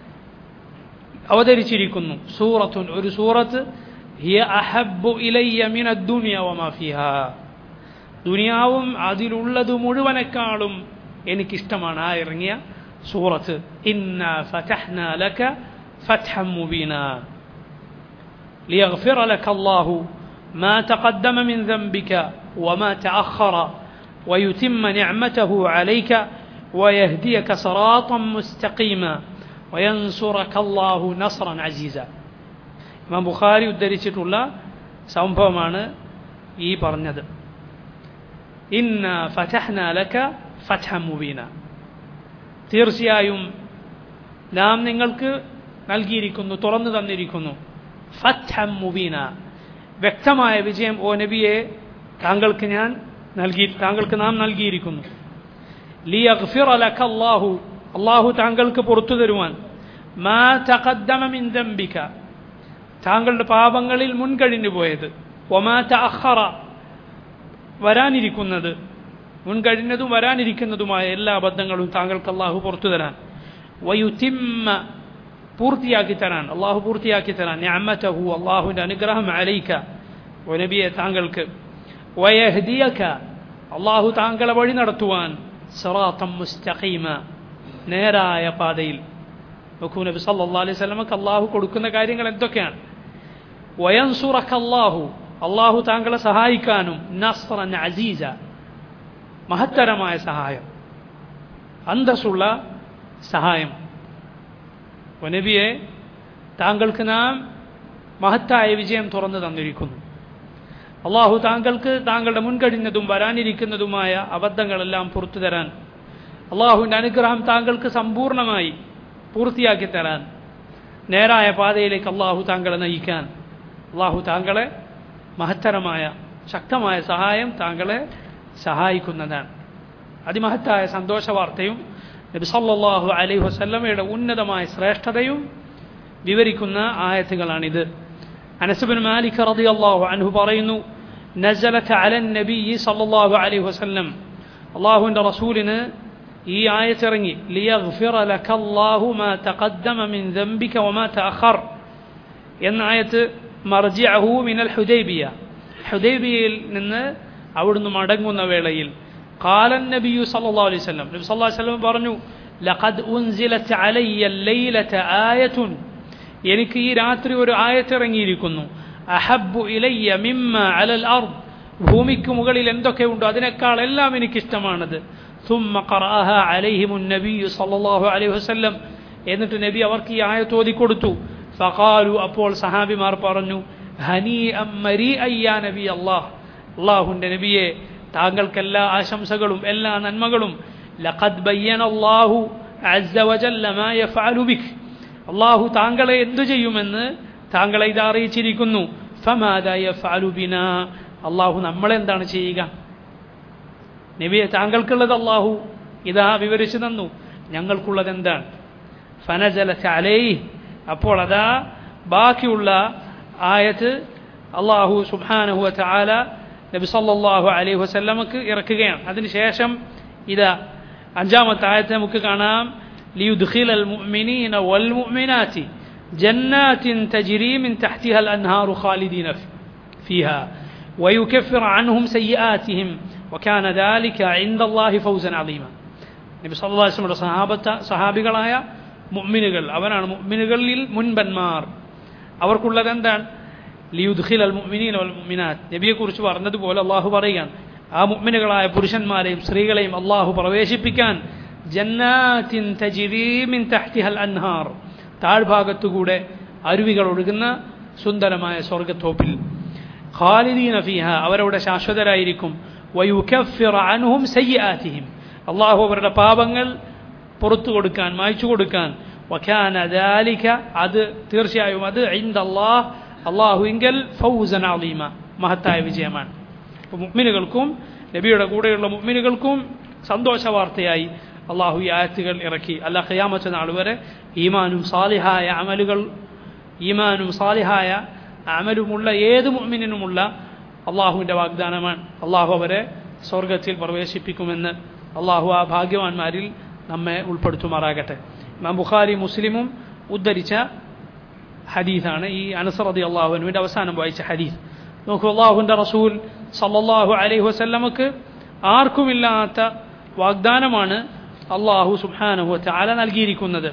അവതരിച്ചിരിക്കുന്നു സൂറത്തുൻ ഒരു സൂറത്ത് ഹിയ അഹബ്ബു ഇലയ്യ മിന ദുനിയ വമാ ഫിഹാ ദുനിയാവും അതിലുള്ളത് മുഴുവനേക്കാളും എനിക്കിഷ്ടമാണ് ആ ഇറങ്ങിയ സൂറത്ത് ഇന്ന ഫതഹ്ന ലക فتحا مبينا ليغفر لك الله ما تقدم من ذنبك وما تأخر ويتم نعمته عليك ويهديك صراطا مستقيما وينصرك الله نصرا عزيزا ഇമാം ബുഖാരി ഉദ്ധരിച്ചിട്ടുള്ള സംഭവമാണ് ഈ പറഞ്ഞത് ഇന്ന ഫതഹ്ന ലക ഫതഹ മുബീന തീർച്ചയായും നാം നിങ്ങൾക്ക് നൽകിയിരിക്കുന്നു തുറന്നു തന്നിരിക്കുന്നു ഫത്ഹം മുബീന വ്യക്തമായ വിജയം ഓ നബിയെ താങ്കൾക്ക് ഞാൻ നൽകി താങ്കൾക്ക് നാം നൽകിയിരിക്കുന്നു ലി അഗ്ഫിറ ലക അല്ലാഹു അല്ലാഹു താങ്കൾക്ക് പുറത്തു തരുവാൻ മാ തഖദ്ദമ മിൻ ദംബിക താങ്കളുടെ പാപങ്ങളിൽ മുൻകഴിഞ്ഞു പോയത് ഒമാ തഅഖറ വരാനിരിക്കുന്നത് മുൻകഴിഞ്ഞതും വരാനിരിക്കുന്നതുമായ എല്ലാ അബദ്ധങ്ങളും താങ്കൾക്ക് അള്ളാഹു പുറത്തു തരാൻ വയുത്തിമ്മ പൂർത്തിയാക്കി തരാൻ അള്ളാഹു പൂർത്തിയാക്കി തരാൻ ഞാമറ്റഹു അള്ളാഹുവിൻ്റെ അനുഗ്രഹം അലയിക്ക നബിയെ താങ്കൾക്ക് വയഹദിയക്ക അള്ളാഹു താങ്കളെ വഴി നടത്തുവാൻ സറാത്തം മുസ്തഖീമ നേരായ പാതയിൽ നോക്കൂ നബി സല്ലാ അലൈഹി സ്വലമക്ക് അള്ളാഹു കൊടുക്കുന്ന കാര്യങ്ങൾ എന്തൊക്കെയാണ് വയൻസുറക്ക് അള്ളാഹു അള്ളാഹു താങ്കളെ സഹായിക്കാനും നസ്റൻ അസീസ മഹത്തരമായ സഹായം അന്തസ്സുള്ള സഹായം നബിയെ താങ്കൾക്ക് നാം മഹത്തായ വിജയം തുറന്നു തന്നിരിക്കുന്നു അള്ളാഹു താങ്കൾക്ക് താങ്കളുടെ മുൻകഴിഞ്ഞതും വരാനിരിക്കുന്നതുമായ അബദ്ധങ്ങളെല്ലാം പുറത്തു തരാൻ അള്ളാഹുവിൻ്റെ അനുഗ്രഹം താങ്കൾക്ക് സമ്പൂർണമായി പൂർത്തിയാക്കി തരാൻ നേരായ പാതയിലേക്ക് അള്ളാഹു താങ്കളെ നയിക്കാൻ അള്ളാഹു താങ്കളെ മഹത്തരമായ ശക്തമായ സഹായം താങ്കളെ സഹായിക്കുന്നതാണ് അതിമഹത്തായ സന്തോഷ വാർത്തയും നബി സല്ലല്ലാഹു അലൈഹി വസല്ലമയുടെ ഉന്നതമായ ശ്രേഷ്ഠതയും വിവരിക്കുന്ന ആയത്തുകളാണിത് അനസുബിൻ മാലിക് റളിയല്ലാഹു അൻഹു പറയുന്നു നസലത്ത് അലൻ നബി സല്ലല്ലാഹു അലൈഹി വസല്ലം അള്ളാഹുവിൻ്റെ റസൂലിന് ഈ ആയത്തിറങ്ങി ലിയഗ്ഫിറ ലക്കല്ലാഹു മാ തഖദ്ദമ മിൻ ദംബിക വമാ തഅഖർ എന്ന ആയത്ത് മർജിഅഹു മിനൽ ഹുദൈബിയ ഹുദൈബിയയിൽ നിന്ന് അവിടുന്ന് മടങ്ങുന്ന വേളയിൽ قال النبي صلى الله عليه وسلم നബി സല്ലല്ലാഹു അലൈഹി വസല്ലം പറഞ്ഞു لقد أنزلت علي الليلة آية എനിക്ക് ഈ രാത്രി ഒരു ആയത്ത് ഇറങ്ങിയിരിക്കുന്നു അഹബ്ബു ഇലയ്യ മിമ്മ അലൽ അർദ് ഭൂമിക്ക് മുകളിൽ എന്തൊക്കെ ഉണ്ടോ അതിനേക്കാൾ എല്ലാം എനിക്കിഷ്ടമാണത് ثم قرأها عليهم النبي صلى الله عليه وسلم എന്നിട്ട് നബി അവർക്ക് ഈ ആയത്ത് ഓതി കൊടുത്തു ഫഖാലു അപ്പോൾ സഹാബിമാർ പറഞ്ഞു ഹനി അമ്മരി അയ്യാ നബി അള്ളാഹ് അള്ളാഹുന്റെ നബിയെ താങ്കൾക്ക് എല്ലാ ആശംസകളും എല്ലാ നന്മകളും ലഖദ് ബയ്യന അല്ലാഹു അസ്സ വജല്ല മാ യഫഅലു ബിക് അല്ലാഹു താങ്കളെ എന്തു ചെയ്യുമെന്ന് താങ്കളെ ഇത് അറിയിച്ചിരിക്കുന്നു ഫമാദ യഫഅലു ബിനാ അല്ലാഹു നമ്മളെന്താണ് ചെയ്യുക നബിയെ താങ്കൾക്കുള്ളത് അല്ലാഹു ഇതാ വിവരിച്ചു തന്നു ഞങ്ങൾക്കുള്ളത് എന്താണ് ഫനജലത്ത് അലൈഹി അപ്പോൾ അതാ ബാക്കിയുള്ള ആയത്ത് അള്ളാഹു സുബാനഹു ചാല നബി സല്ലാഹു അലൈഹി വസല്ലമക്ക് ഇറക്കുകയാണ് അതിനുശേഷം ഇതാ അഞ്ചാമത്തെ ആയത്ത് നമുക്ക് കാണാം ليدخل المؤمنين والمؤمنات جنات تجري من تحتها الأنهار خالدين فيها ويكفر عنهم سيئاتهم وكان ذلك عند الله فوزا عظيما നബി സല്ലല്ലാഹു അലൈഹി വസല്ലമയുടെ സഹാബത്ത സഹാബികളായ മുഅ്മിനുകൾ അവരാണ് മുഅ്മിനുകളിൽ മുൻപന്മാർ അവർക്കുള്ളത് എന്താണ് ലിയുദ്ഖിൽ അൽ മുഅ്മിനീന വൽ മുഅ്മിനാത്ത് നബിയെക്കുറിച്ച് പറഞ്ഞതുപോലെ അള്ളാഹു പറയുകയാണ് ആ മുഅ്മിനുകളായ പുരുഷന്മാരെയും സ്ത്രീകളെയും അള്ളാഹു പ്രവേശിപ്പിക്കാൻ ജന്നാത്തിൻ തജിരി മിൻ തഹ്തിഹൽ അൻഹാർ താഴ്ഭാഗത്തുകൂടെ അരുവികൾ ഒഴുകുന്ന സുന്ദരമായ സ്വർഗത്തോപ്പിൽ ഖാലിദീന ഫീഹ അവരവിടെ ശാശ്വതരായിരിക്കും വയുകഫിറ അൻഹും സയ്യാത്തിഹിം അള്ളാഹു അവരുടെ പാപങ്ങൾ പുറത്തു കൊടുക്കാൻ മായ്ച്ചു കൊടുക്കാൻ വഖാന ദാലിക അത് തീർച്ചയായും അത് ഐന്ദ അള്ളാഹ് അള്ളാഹുവിങ്കൽ ഫൗസൻ അലീമ മഹത്തായ വിജയമാണ് അപ്പോൾ മുഗ്മിനുകൾക്കും നബിയുടെ കൂടെയുള്ള മുഗ്മിനുകൾക്കും സന്തോഷ വാർത്തയായി അള്ളാഹു ഈ ആയത്തുകൾ ഇറക്കി അല്ല ഖയാമത്ത നാൾ വരെ ഈമാനും സാലിഹായ അമലുകൾ ഈമാനും സാലിഹായ അമലുമുള്ള ഏത് മുഅ്മിനിനുമുള്ള അള്ളാഹുവിൻ്റെ വാഗ്ദാനമാണ് അള്ളാഹു അവരെ സ്വർഗത്തിൽ പ്രവേശിപ്പിക്കുമെന്ന് അള്ളാഹു ആ ഭാഗ്യവാന്മാരിൽ നമ്മെ ഉൾപ്പെടുത്തുമാറാകട്ടെ ഇമാം ബുഖാരി മുസ്ലിമും ഉദ്ധരിച്ച ഹദീസാണ് ഈ അനസറതി അള്ളാഹുവിൻ്റെ അവസാനം വായിച്ച ഹദീസ് നോക്കൂ അള്ളാഹുവിൻ്റെ റസൂൽ സല്ലല്ലാഹു അലൈഹി വസല്ലമക്ക് ആർക്കുമില്ലാത്ത വാഗ്ദാനമാണ് അള്ളാഹു സുബ്ഹാനഹു വതആല നൽകിയിരിക്കുന്നത്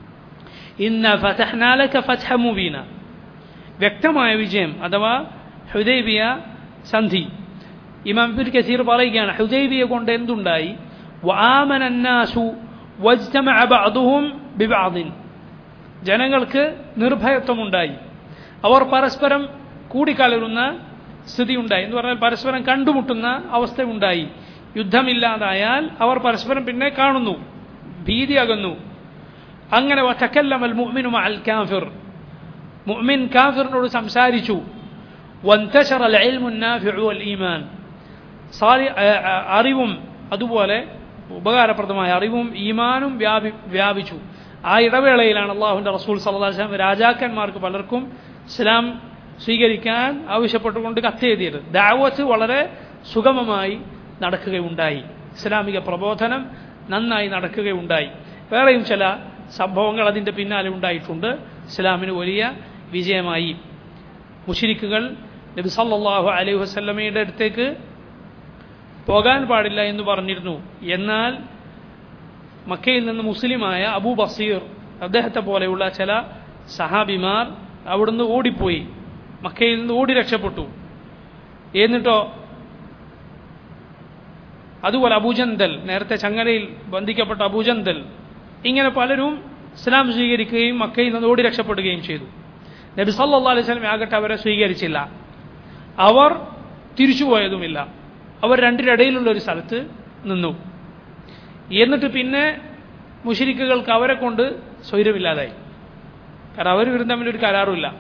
ഇന്ന ഫതഹ്നാലക ഫത്ഹ മുബീന വ്യക്തമായ വിജയം അഥവാ ഹുദൈബിയ സന്ധി ഇമാം ഇബ്നു കസീർ പറയുകയാണ് ഹുദൈബിയ കൊണ്ട് എന്തുണ്ടായി വആമന الناس واجتمع بعضهم ببعض ജനങ്ങൾക്ക് നിർഭയത്വമുണ്ടായി അവർ പരസ്പരം കൂടിക്കലരുന്ന സ്ഥിതി ഉണ്ടായി എന്ന് പറഞ്ഞാൽ പരസ്പരം കണ്ടുമുട്ടുന്ന അവസ്ഥ ഉണ്ടായി യുദ്ധമില്ലാതായാൽ അവർ പരസ്പരം പിന്നെ കാണുന്നു ഭീതി അകന്നു അങ്ങനെ വതക്കല്ലമൽ മുഅ്മിനു മഅൽ കാഫിർ മുഅ്മിൻ കാഫിറിനോട് സംസാരിച്ചു വന്തശറ അൽ ഇൽമു നാഫിഉ വൽ ഈമാൻ സാരി അറിവും അതുപോലെ ഉപകാരപ്രദമായ അറിവും ഈമാനും വ്യാപി വ്യാപിച്ചു ആ ഇടവേളയിലാണ് അള്ളാഹുവിൻ്റെ റസൂൽ സല്ലല്ലാഹു അലൈഹി വസല്ലം രാജാക്കന്മാർക്ക് പലർക്കും ഇസ്ലാം സ്വീകരിക്കാൻ ആവശ്യപ്പെട്ടുകൊണ്ട് കത്തെഴുതിയത് ദാവത്ത് വളരെ സുഗമമായി നടക്കുകയുണ്ടായി ഇസ്ലാമിക പ്രബോധനം നന്നായി നടക്കുകയുണ്ടായി വേറെയും ചില സംഭവങ്ങൾ അതിൻ്റെ പിന്നാലെ ഉണ്ടായിട്ടുണ്ട് ഇസ്ലാമിന് വലിയ വിജയമായി മുഷിരിക്കുകൾ നബി സല്ലല്ലാഹു അലൈഹി വസല്ലമയുടെ അടുത്തേക്ക് പോകാൻ പാടില്ല എന്ന് പറഞ്ഞിരുന്നു എന്നാൽ മക്കയിൽ നിന്ന് മുസ്ലിമായ അബൂ ബസീർ അദ്ദേഹത്തെ പോലെയുള്ള ചില സഹാബിമാർ അവിടുന്ന് ഓടിപ്പോയി മക്കയിൽ നിന്ന് ഓടി രക്ഷപ്പെട്ടു എന്നിട്ടോ അതുപോലെ അബൂജന്തൽ നേരത്തെ ചങ്ങലയിൽ ബന്ധിക്കപ്പെട്ട അബൂജന്തൽ ഇങ്ങനെ പലരും ഇസ്ലാം സ്വീകരിക്കുകയും മക്കയിൽ നിന്ന് ഓടി രക്ഷപ്പെടുകയും ചെയ്തു നബി സല്ലാ അലൈഹി സ്വലം ആകട്ടെ അവരെ സ്വീകരിച്ചില്ല അവർ തിരിച്ചുപോയതുമില്ല അവർ രണ്ടിനിടയിലുള്ള ഒരു സ്ഥലത്ത് നിന്നു എന്നിട്ട് പിന്നെ മുഷിരിക്കുകൾക്ക് അവരെ കൊണ്ട് സ്വൈരമില്ലാതായി കാരണം അവർ ഇവരും തമ്മിൽ ഒരു കരാറുമില്ല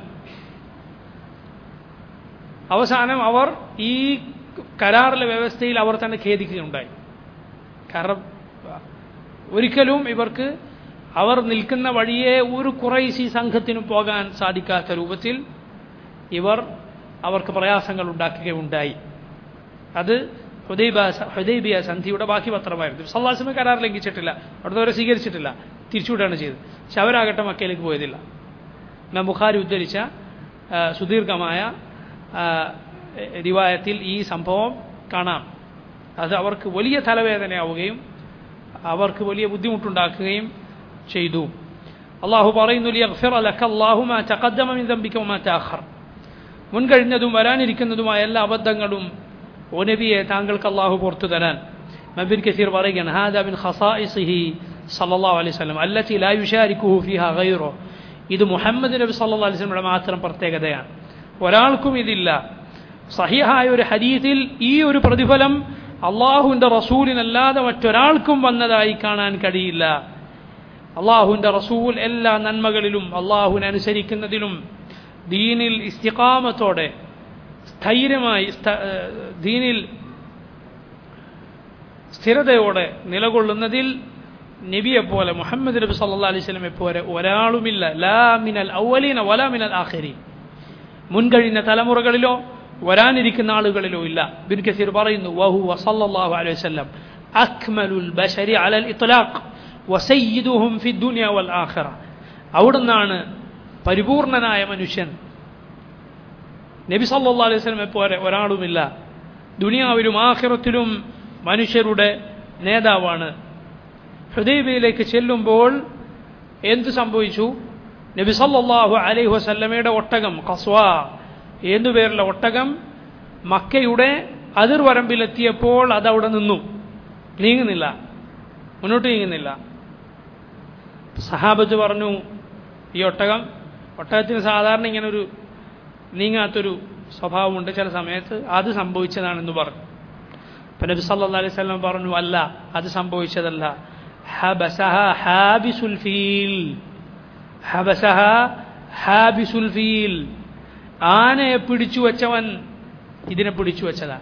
അവസാനം അവർ ഈ കരാറിലെ വ്യവസ്ഥയിൽ അവർ തന്നെ ഖേദിക്കുകയുണ്ടായി കാരണം ഒരിക്കലും ഇവർക്ക് അവർ നിൽക്കുന്ന വഴിയെ ഒരു കുറൈശി സംഘത്തിനും പോകാൻ സാധിക്കാത്ത രൂപത്തിൽ ഇവർ അവർക്ക് പ്രയാസങ്ങൾ ഉണ്ടാക്കുകയുണ്ടായി അത് ഹുദൈബ ഹുദൈബിയ സന്ധിയുടെ ബാക്കി പത്രമായിരുന്നു സല്ലാസ്മ കരാർ ലംഘിച്ചിട്ടില്ല അവിടുന്ന് അവരെ സ്വീകരിച്ചിട്ടില്ല തിരിച്ചുവിടുകയാണ് ചെയ്തത് പക്ഷെ അവരാകട്ടെ മക്കയിലേക്ക് പോയതില്ല ഞാൻ ബുഖാരി ഉദ്ധരിച്ച സുദീർഘമായ റിവായത്തിൽ ഈ സംഭവം കാണാം അത് അവർക്ക് വലിയ തലവേദനയാവുകയും അവർക്ക് വലിയ ബുദ്ധിമുട്ടുണ്ടാക്കുകയും ചെയ്തു അള്ളാഹു പറയുന്നു മുൻകഴിഞ്ഞതും വരാനിരിക്കുന്നതുമായ എല്ലാ അബദ്ധങ്ങളും ഓ നബിയെ താങ്കൾക്ക് അള്ളാഹു പുറത്തു തരാൻ മബിൻ കസീർ പറയുകയാണ് ഹാദ ബിൻ ഖസാഇസിഹി സല്ലല്ലാഹു അലൈഹി വസല്ലം അല്ലത്തി ലാ യുശാരിക്കുഹു ഫീഹാ ഗൈറു ഇത് മുഹമ്മദ് നബി സല്ലല്ലാഹു അലൈഹി വസല്ലമയുടെ മാത്രം പ്രത്യേകതയാണ് ഒരാൾക്കും ഇതില്ല സഹിഹായ ഒരു ഹദീസിൽ ഈ ഒരു പ്രതിഫലം അള്ളാഹുവിൻ്റെ റസൂലിനല്ലാതെ മറ്റൊരാൾക്കും വന്നതായി കാണാൻ കഴിയില്ല അള്ളാഹുവിൻ്റെ റസൂൽ എല്ലാ നന്മകളിലും അള്ളാഹുവിനെ അനുസരിക്കുന്നതിലും ദീനിൽ ഇസ്തിഖാമത്തോടെ സ്ഥൈര്യമായി സ്ഥ- ഏഹ് ദീനിൽ സ്ഥിരതയോടെ നിലകൊള്ളുന്നതിൽ നബിയെ പോലെ മുഹമ്മദ് നബി സല്ലാ അലൈഹി സ്വലമെ പോലെ ഒരാളുമില്ല ലാ മിനൽ ഔവലീന വലാ മിനൽ ആഖിരീൻ മുൻകഴിഞ്ഞ തലമുറകളിലോ വരാനിരിക്കുന്ന ആളുകളിലോ ഇല്ല ബിൻ കസീർ പറയുന്നു വഹു വസല്ലല്ലാഹു അലൈഹി വസല്ലം അക്മലുൽ ബശരി അലൽ ഇത്ലാഖ് വസയ്യിദുഹും ഫി ദുനിയ വൽ ആഖിറ അവിടുന്നാണ് പരിപൂർണനായ മനുഷ്യൻ നബി സല്ലല്ലാഹു അലൈഹി വസല്ലമെ പോലെ ഒരാളുമില്ല ദുനിയാവിലും ആഖിറത്തിലും മനുഷ്യരുടെ നേതാവാണ് ഹുദൈബിയിലേക്ക് ചെല്ലുമ്പോൾ എന്ത് സംഭവിച്ചു നബി സല്ലല്ലാഹു അലൈഹി വസല്ലമയുടെ ഒട്ടകം കസ്വ എന്നു പേരുള്ള ഒട്ടകം മക്കയുടെ അതിർവരമ്പിലെത്തിയപ്പോൾ അതവിടെ നിന്നു നീങ്ങുന്നില്ല മുന്നോട്ട് നീങ്ങുന്നില്ല സഹാബത്ത് പറഞ്ഞു ഈ ഒട്ടകം ഒട്ടകത്തിന് സാധാരണ ഇങ്ങനെ ഒരു നീങ്ങാത്തൊരു സ്വഭാവമുണ്ട് ചില സമയത്ത് അത് സംഭവിച്ചതാണെന്ന് പറഞ്ഞു അപ്പം നബി സല്ലല്ലാഹു അലൈഹി വസല്ലം പറഞ്ഞു അല്ല അത് സംഭവിച്ചതല്ല ഹബസഹ ഹാബിസുൽ ഫീൽ ഹബസഹ ഹാബിസുൽ ഫീൽ ആനയെ പിടിച്ചു വച്ചവൻ ഇതിനെ പിടിച്ചു വച്ചതാ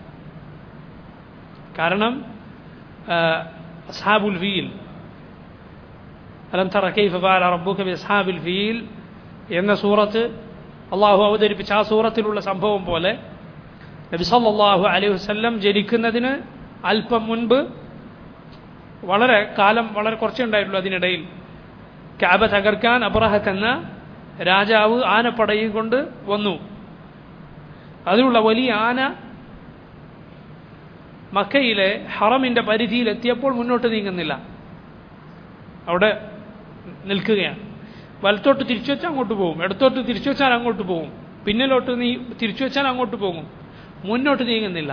കാരണം അസ്ഹാബുൽ ഫീൽ അലം തറ കൈഫ ഫഅല റബ്ബുക ബി അസ്ഹാബിൽ ഫീൽ എന്ന സൂറത്ത് അള്ളാഹു അവതരിപ്പിച്ച ആ സൂറത്തിലുള്ള സംഭവം പോലെ നബി സല്ലല്ലാഹു അലൈഹി വസല്ലം ജനിക്കുന്നതിന് അല്പം മുൻപ് വളരെ കാലം വളരെ കുറച്ചേ ഉണ്ടായിട്ടുള്ളൂ അതിനിടയിൽ കാബ തകർക്കാൻ അബ്രഹത്ത് എന്ന രാജാവ് ആനപ്പടയും കൊണ്ട് വന്നു അതിനുള്ള വലിയ ആന മക്കയിലെ ഹറമിന്റെ പരിധിയിലെത്തിയപ്പോൾ മുന്നോട്ട് നീങ്ങുന്നില്ല അവിടെ നിൽക്കുകയാണ് വലത്തോട്ട് തിരിച്ചു വെച്ചാൽ അങ്ങോട്ട് പോകും ഇടത്തോട്ട് തിരിച്ചു വെച്ചാൽ അങ്ങോട്ട് പോകും പിന്നിലോട്ട് നീ തിരിച്ചു വെച്ചാൽ അങ്ങോട്ട് പോകും മുന്നോട്ട് നീങ്ങുന്നില്ല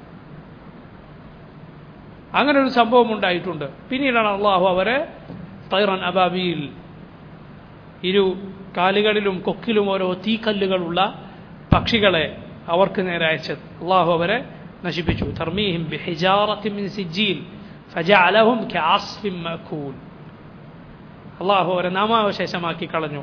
അങ്ങനെ ഒരു സംഭവം ഉണ്ടായിട്ടുണ്ട് പിന്നീടാണ് അള്ളാഹു അവരെ തൈറൻ അബാബിയിൽ ഇരു കാലുകളിലും കൊക്കിലും ഓരോ തീക്കല്ലുകളുള്ള പക്ഷികളെ അവർക്ക് നേരെ അയച്ചത് അള്ളാഹു അവരെ നശിപ്പിച്ചു തർമീഹിം ബിഹിജാറത്തിൻ മിൻ സിജ്ജീൽ ഫജഅലഹും കഅസ്ഫിൻ മഅകൂൽ അള്ളാഹു അവരെ നാമാവശേഷമാക്കി കളഞ്ഞു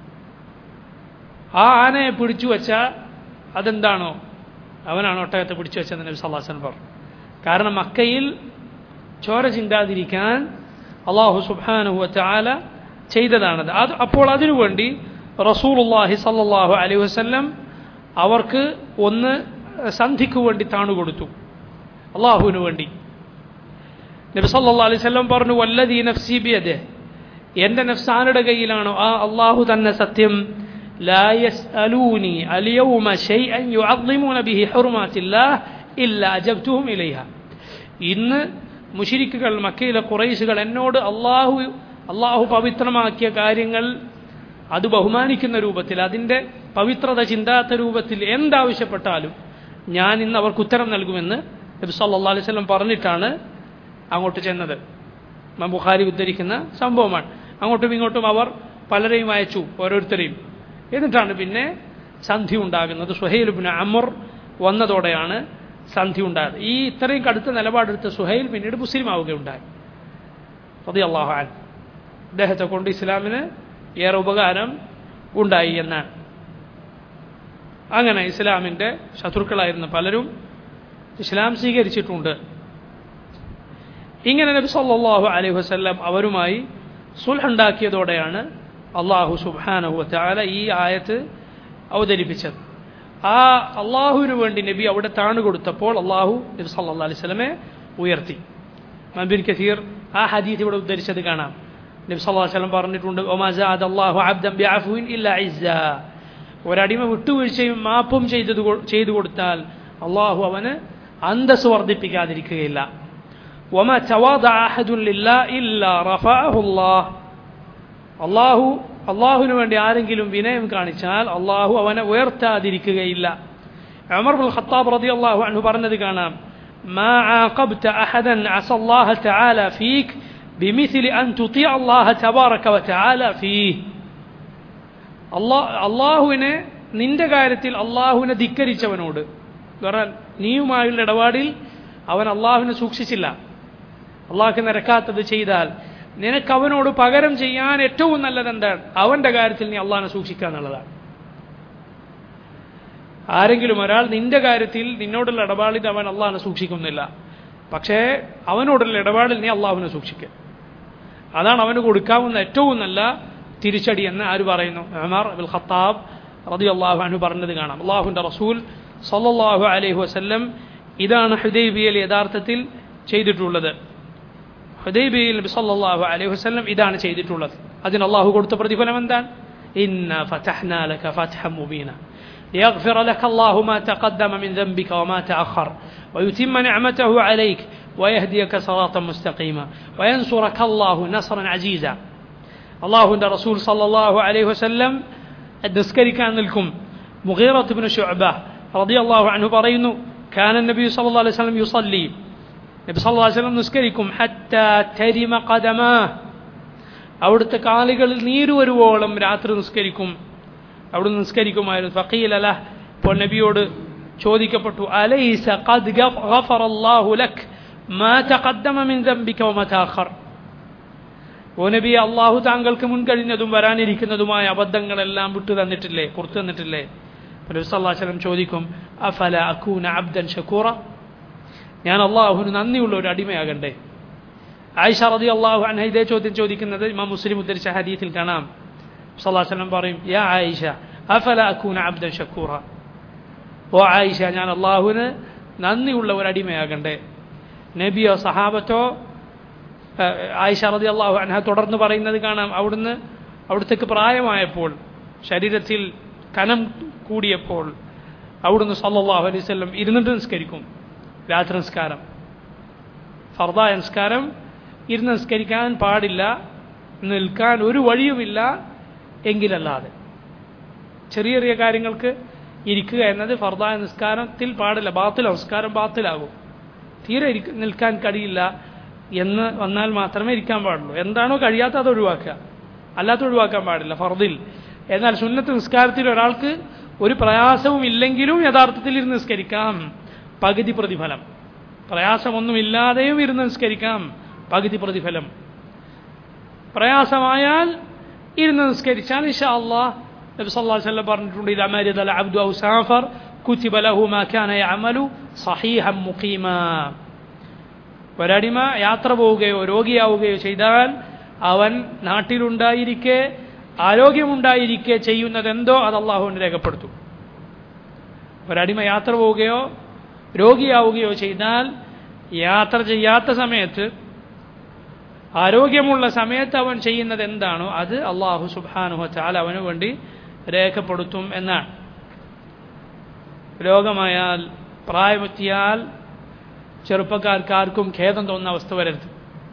ആ ആനയെ പിടിച്ചു വെച്ച അതെന്താണോ അവനാണ് ഒട്ടകത്തെ പിടിച്ചു വെച്ചതെന്ന് നബി സല്ലാസൻ പറഞ്ഞു കാരണം മക്കയിൽ ചോര ചിന്താതിരിക്കാൻ അള്ളാഹു സുബാനുഹു ചാല ചെയ്തതാണത് അത് അപ്പോൾ അതിനുവേണ്ടി റസൂലുല്ലാഹി സല്ലാഹു അലൈഹി വസ്ല്ലം അവർക്ക് ഒന്ന് സന്ധിക്ക് വേണ്ടി താണുകൊടുത്തു അള്ളാഹുവിന് വേണ്ടി നബി സല്ലാ അലൈഹി സ്വല്ലം പറഞ്ഞു വല്ലദീ നഫ്സി ബിയദെ എൻ്റെ നഫ്സാനുടെ കയ്യിലാണോ ആ അള്ളാഹു തന്നെ സത്യം لا يسألوني اليوم شيئا يعظمون به حرمات الله إلا أجبتهم إليها ഇന്ന് മുഷിരിക്കുകൾ മക്കയിലെ കുറൈശുകൾ എന്നോട് അള്ളാഹു അള്ളാഹു പവിത്രമാക്കിയ കാര്യങ്ങൾ അത് ബഹുമാനിക്കുന്ന രൂപത്തിൽ അതിൻ്റെ പവിത്രത ചിന്താത്ത രൂപത്തിൽ എന്താവശ്യപ്പെട്ടാലും ഞാൻ ഇന്ന് അവർക്ക് ഉത്തരം നൽകുമെന്ന് നബി സല്ലാ അലൈഹി സ്വലം പറഞ്ഞിട്ടാണ് അങ്ങോട്ട് ചെന്നത് ഇമാം ബുഖാരി ഉദ്ധരിക്കുന്ന സംഭവമാണ് അങ്ങോട്ടും ഇങ്ങോട്ടും അവർ പലരെയും അയച്ചു ഓരോരുത്തരെയും എന്നിട്ടാണ് പിന്നെ സന്ധി ഉണ്ടാകുന്നത് സുഹൈൽ ബിൻ അമർ വന്നതോടെയാണ് സന്ധി ഉണ്ടായത് ഈ ഇത്രയും കടുത്ത നിലപാടെടുത്ത സുഹൈൽ പിന്നീട് മുസ്ലിം ആവുകയുണ്ടായി അത് അള്ളാഹു അദ്ദേഹത്തെ കൊണ്ട് ഇസ്ലാമിന് ഏറെ ഉപകാരം ഉണ്ടായി എന്നാണ് അങ്ങനെ ഇസ്ലാമിൻ്റെ ശത്രുക്കളായിരുന്ന പലരും ഇസ്ലാം സ്വീകരിച്ചിട്ടുണ്ട് ഇങ്ങനെ നബി സല്ലല്ലാഹു അലൈഹി വസല്ലം അവരുമായി സുൽഹുണ്ടാക്കിയതോടെയാണ് അള്ളാഹു സുബാനഹു താല ഈ ആയത്ത് അവതരിപ്പിച്ചത് ആ അള്ളാഹുവിന് വേണ്ടി നബി അവിടെ താണു കൊടുത്തപ്പോൾ അള്ളാഹു നബി സല്ലാ അലൈഹി സ്വലമെ ഉയർത്തി മബിൻ കസീർ ആ ഹദീത്ത് ഇവിടെ ഉദ്ധരിച്ചത് കാണാം നബി സല്ലാ വല്ലം പറഞ്ഞിട്ടുണ്ട് ഒമാസാദ് അള്ളാഹു അബ്ദം ബിഅഫുവിൻ ഇല്ല ഇസ്സ ഒരടിമ വിട്ടുവീഴ്ചയും മാപ്പും ചെയ്തത് ചെയ്തു കൊടുത്താൽ അള്ളാഹു അവന് അന്തസ് വർദ്ധിപ്പിക്കാതിരിക്കുകയില്ല وما تواضع أحد لله إلا رفعه الله അള്ളാഹു അള്ളാഹുവിന് വേണ്ടി ആരെങ്കിലും വിനയം കാണിച്ചാൽ അള്ളാഹു അവനെ ഉയർത്താതിരിക്കുകയില്ല ഉമർ ബുൽ ഖത്താബ് റതി അള്ളാഹു അൻഹു പറഞ്ഞത് കാണാം ما عاقبت أحدا عسى الله تعالى فيك بمثل أن تطيع الله تبارك وتعالى فيه അള്ളാഹുവിനെ നിന്റെ കാര്യത്തിൽ അള്ളാഹുവിനെ ധിക്കരിച്ചവനോട് പറഞ്ഞാൽ നീയുമായുള്ള ഇടപാടിൽ അവൻ അള്ളാഹുവിനെ സൂക്ഷിച്ചില്ല അള്ളാഹുക്ക് നിരക്കാത്തത് ചെയ്താൽ നിനക്ക് അവനോട് പകരം ചെയ്യാൻ ഏറ്റവും നല്ലത് എന്താണ് അവന്റെ കാര്യത്തിൽ നീ അള്ളാഹിനെ സൂക്ഷിക്കുക എന്നുള്ളതാണ് ആരെങ്കിലും ഒരാൾ നിന്റെ കാര്യത്തിൽ നിന്നോടുള്ള ഇടപാടിൽ അവൻ അള്ളാഹിനെ സൂക്ഷിക്കുന്നില്ല പക്ഷേ അവനോടുള്ള ഇടപാടിൽ നീ അള്ളാഹുവിനെ സൂക്ഷിക്കുക അതാണ് അവന് കൊടുക്കാവുന്ന ഏറ്റവും നല്ല തിരിച്ചടി എന്ന് ആര് പറയുന്നു ഉമർ അബുൽ ഖത്താബ് റതി അള്ളാഹു അനു പറഞ്ഞത് കാണാം അള്ളാഹുവിൻ്റെ റസൂൽ സല്ലല്ലാഹു അലൈഹി വസല്ലം ഇതാണ് ഹുദൈബിയൽ യഥാർത്ഥത്തിൽ ചെയ്തിട്ടുള്ളത് ഹുദൈബിയൽ നബി സല്ലല്ലാഹു അലൈഹി വസല്ലം ഇതാണ് ചെയ്തിട്ടുള്ളത് അതിന് അള്ളാഹു കൊടുത്ത പ്രതിഫലം എന്താണ് ഇന്ന ഫതഹ്നാ ലക ഫത്ഹൻ മുബീന ليغفر لك الله ما تقدم من ذنبك وما تأخر ويتم نعمته عليك ويهديك صراطا مستقيما وينصرك الله نصرا عزيزا الله عند رسول صلى الله عليه وسلم الدسكري كان لكم مغيرة بن شعبة رضي الله عنه برين كان النبي صلى الله عليه وسلم يصلي النبي صلى الله عليه وسلم نسكركم حتى ترم قدماه അവിടുത്തെ കാലുകളിൽ നീര് വരുവോളം രാത്രി നിസ്കരിക്കും അവിടെ നിസ്കരിക്കുമായിരുന്നു ഫക്കീലല ഇപ്പോൾ നബിയോട് ചോദിക്കപ്പെട്ടു അലൈസ ഖദ് ഗഫറല്ലാഹു ലക് മാ തഖദ്ദമ മിൻ ദംബിക വമാ തഅഖർ ഓ നബി അള്ളാഹു താങ്കൾക്ക് മുൻകഴിഞ്ഞതും വരാനിരിക്കുന്നതുമായ അബദ്ധങ്ങളെല്ലാം വിട്ടു തന്നിട്ടില്ലേ പുറത്തു തന്നിട്ടില്ലേ നബി സല്ലല്ലാഹു അലൈഹി വസല്ലം ചോദിക്കും അഫല അകൂന അബ്ദൻ ഷക്കൂറ ഞാൻ അള്ളാഹുവിന് നന്ദിയുള്ള ഒരു അടിമയാകണ്ടേ ആയിഷ റതി അള്ളാഹു അൻഹ ഇതേ ചോദ്യം ചോദിക്കുന്നത് ഇമാം മുസ്ലിം ഉദ്ധരിച്ച ഹദീത്തിൽ കാണാം സല്ലാസ്ലം പറയും യാ ആയിഷ അഫല അക്കൂന അബ്ദൻ ഷക്കൂറ ഓ ആയിഷ ഞാൻ അള്ളാഹുവിന് നന്ദിയുള്ള ഒരു അടിമയാകണ്ടേ നബിയോ സഹാബത്തോ ആയിഷ റതി അള്ളാഹു അൻഹ തുടർന്ന് പറയുന്നത് കാണാം അവിടുന്ന് അവിടുത്തേക്ക് പ്രായമായപ്പോൾ ശരീരത്തിൽ കനം കൂടിയപ്പോൾ അവിടുന്ന് സല്ലാഹു അലൈഹി സ്വല്ലം ഇരുന്നിട്ട് നിസ്കരിക്കും രാത്രി നിസ്കാരം ഫർദായ നിസ്കാരം ഇരുന്ന് നിസ്കരിക്കാൻ പാടില്ല നിൽക്കാൻ ഒരു വഴിയുമില്ല എങ്കിലല്ലാതെ ചെറിയ ചെറിയ കാര്യങ്ങൾക്ക് ഇരിക്കുക എന്നത് ഫർദായ നിസ്കാരത്തിൽ പാടില്ല ബാത്തിൽ നിസ്കാരം ബാത്തിലാകും തീരെ നിൽക്കാൻ കഴിയില്ല എന്ന് വന്നാൽ മാത്രമേ ഇരിക്കാൻ പാടുള്ളൂ എന്താണോ കഴിയാത്ത അത് ഒഴിവാക്കുക അല്ലാത്ത ഒഴിവാക്കാൻ പാടില്ല ഫർദിൽ എന്നാൽ സുന്നത്ത് നിസ്കാരത്തിൽ ഒരാൾക്ക് ഒരു പ്രയാസവും ഇല്ലെങ്കിലും യഥാർത്ഥത്തിൽ ഇരുന്ന് നിസ്കരിക്കാം പകുതി പ്രതിഫലം പ്രയാസമൊന്നുമില്ലാതെയും ഇരുന്ന് നിസ്കരിക്കാം പകുതി പ്രതിഫലം പ്രയാസമായാൽ ഇരുന്ന് നിസ്കരിച്ചാൽ ഇഷാ അള്ളാഹ് നബി സല്ലല്ലാഹു അലൈഹി വസല്ലം പറഞ്ഞിട്ടുണ്ട് ഇദാ മരിദ അൽ അബ്ദു ഔ സാഫർ കുതിബ ലഹു മാ കാന യഅമലു സഹീഹൻ മുഖീമാ ഒരടിമ യാത്ര പോവുകയോ രോഗിയാവുകയോ ചെയ്താൽ അവൻ നാട്ടിലുണ്ടായിരിക്കെ ആരോഗ്യമുണ്ടായിരിക്കെ ചെയ്യുന്നത് എന്തോ അത് അള്ളാഹുവിന് രേഖപ്പെടുത്തും ഒരടിമ യാത്ര പോവുകയോ രോഗിയാവുകയോ ചെയ്താൽ യാത്ര ചെയ്യാത്ത സമയത്ത് ആരോഗ്യമുള്ള സമയത്ത് അവൻ ചെയ്യുന്നത് എന്താണോ അത് അള്ളാഹു സുബാനുഹ ചാൽ അവന് വേണ്ടി രേഖപ്പെടുത്തും എന്നാണ് രോഗമായാൽ പ്രായമെത്തിയാൽ ചെറുപ്പക്കാർക്ക് ആർക്കും ഖേദം തോന്നുന്ന അവസ്ഥ വരരുത്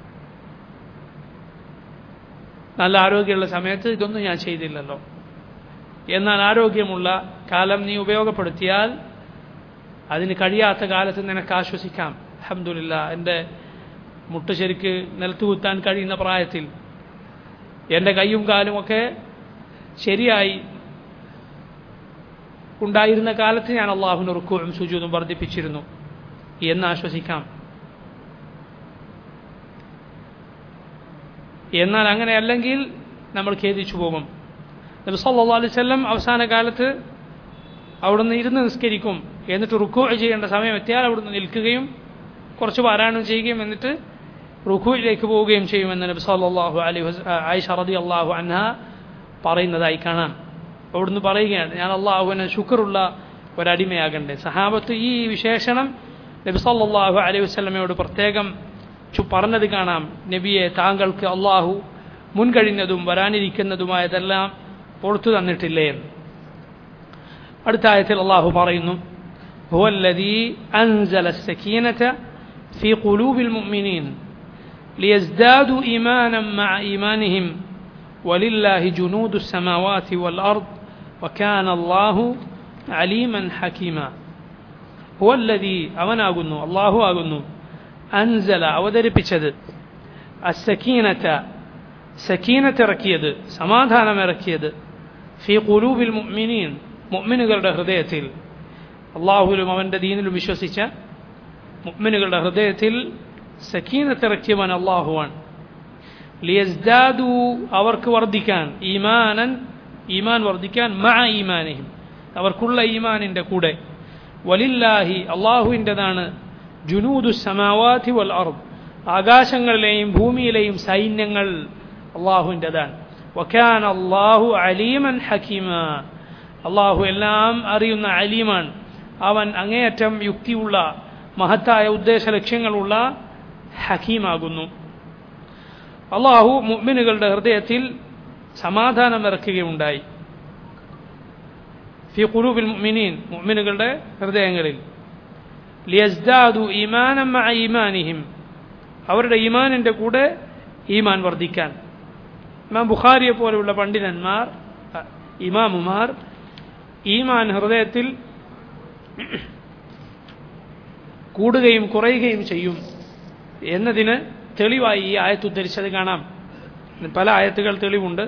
നല്ല ആരോഗ്യമുള്ള സമയത്ത് ഇതൊന്നും ഞാൻ ചെയ്തില്ലല്ലോ എന്നാൽ ആരോഗ്യമുള്ള കാലം നീ ഉപയോഗപ്പെടുത്തിയാൽ അതിന് കഴിയാത്ത കാലത്ത് നിനക്ക് ആശ്വസിക്കാം അഹമ്മദില്ല എൻ്റെ മുട്ട് ശരിക്ക് നിലത്ത് കുത്താൻ കഴിയുന്ന പ്രായത്തിൽ എൻ്റെ കൈയും കാലുമൊക്കെ ശരിയായി ഉണ്ടായിരുന്ന കാലത്ത് ഞാൻ അള്ളാഹുവിന് റുക്കുവും സുജൂതും വർദ്ധിപ്പിച്ചിരുന്നു എന്ന് ആശ്വസിക്കാം എന്നാൽ അങ്ങനെ അല്ലെങ്കിൽ നമ്മൾ ഖേദിച്ചു പോകും നബി സല്ലല്ലാഹു അലൈഹി വസല്ലം അവസാന കാലത്ത് അവിടുന്ന് ഇരുന്ന് നിസ്കരിക്കും എന്നിട്ട് റുക്കു ചെയ്യേണ്ട സമയം എത്തിയാൽ അവിടുന്ന് നിൽക്കുകയും കുറച്ച് പാരായണം ചെയ്യുകയും എന്നിട്ട് റുഖുയിലേക്ക് പോവുകയും ചെയ്യുമെന്ന് നബി സല്ലല്ലാഹു അലൈഹി വസ ആയിഷ റളിയല്ലാഹു അൻഹ പറയുന്നതായി കാണാം അവിടുന്ന് പറയുകയാണ് ഞാൻ അള്ളാഹുവിന് ശുക്റുള്ള ഒരടിമയാകണ്ടേ സഹാബത്ത് ഈ വിശേഷണം നബി സല്ലല്ലാഹു അലൈഹി വസല്ലമയോട് പ്രത്യേകം പറഞ്ഞത് കാണാം നബിയെ താങ്കൾക്ക് അള്ളാഹു മുൻകഴിഞ്ഞതും വരാനിരിക്കുന്നതുമായതെല്ലാം പുറത്തു തന്നിട്ടില്ലേ എന്ന് അടുത്ത ആയത്തിൽ അള്ളാഹു പറയുന്നു هو الذي أنزل السكينة في قلوب المؤمنين ليزدادوا إيمانا مع إيمانهم ولله جنود السماوات والأرض وكان الله عليما حكيما هو الذي أمنا أقول الله أقول أنزل അവതരിപ്പിച്ചത് السكينة സക്കീനത്ത് ഇറക്കിയത് സമാധാനം ഇറക്കിയത് ഫി ഖുലൂബിൽ മുഅ്മിനീൻ മുഅ്മിനുകളുടെ ഹൃദയത്തിൽ അള്ളാഹുലും അവൻ്റെ ദീനിലും വിശ്വസിച്ച മുഅ്മിനുകളുടെ ഹൃദയത്തിൽ സക്കീനത്തിറക്കിയവൻ അള്ളാഹുവാണ് ലിയസ്ദാദു അവർക്ക് വർദ്ധിക്കാൻ ഈമാനൻ ഈമാൻ വർദ്ധിക്കാൻ മഅ ഈമാനിഹിം അവർക്കുള്ള ഈമാനിൻ്റെ കൂടെ വലില്ലാഹി അള്ളാഹുവിൻ്റെതാണ് ജുനൂദു സമാവാതി വൽ അർദ് ആകാശങ്ങളിലെയും ഭൂമിയിലെയും സൈന്യങ്ങൾ അള്ളാഹുവിൻ്റെതാണ് വക്കാൻ അള്ളാഹു അലീമൻ ഹക്കീമ അള്ളാഹു എല്ലാം അറിയുന്ന അലീമാണ് അവൻ അങ്ങേയറ്റം യുക്തിയുള്ള മഹത്തായ ഉദ്ദേശ ലക്ഷ്യങ്ങളുള്ള ഹക്കീമാകുന്നു അള്ളാഹു മുഅ്മിനുകളുടെ ഹൃദയത്തിൽ സമാധാനം ഇറക്കുകയുണ്ടായി ഫി ഖുലൂബിൽ മുഅ്മിനീൻ മുഅ്മിനുകളുടെ ഹൃദയങ്ങളിൽ ലിയസ്ദാദു ഈമാനം മഅ ഈമാനിഹിം അവരുടെ ഈമാനിൻ്റെ കൂടെ ഈമാൻ വർദ്ധിക്കാൻ ഇമാം ബുഖാരിയെ പോലെയുള്ള പണ്ഡിതന്മാർ ഇമാമുമാർ ഈമാൻ ഹൃദയത്തിൽ കൂടുകയും കുറയുകയും ചെയ്യും എന്നതിന് തെളിവായി ഈ ആയത്ത് ഉദ്ധരിച്ചത് കാണാം പല ആയത്തുകൾ തെളിവുണ്ട്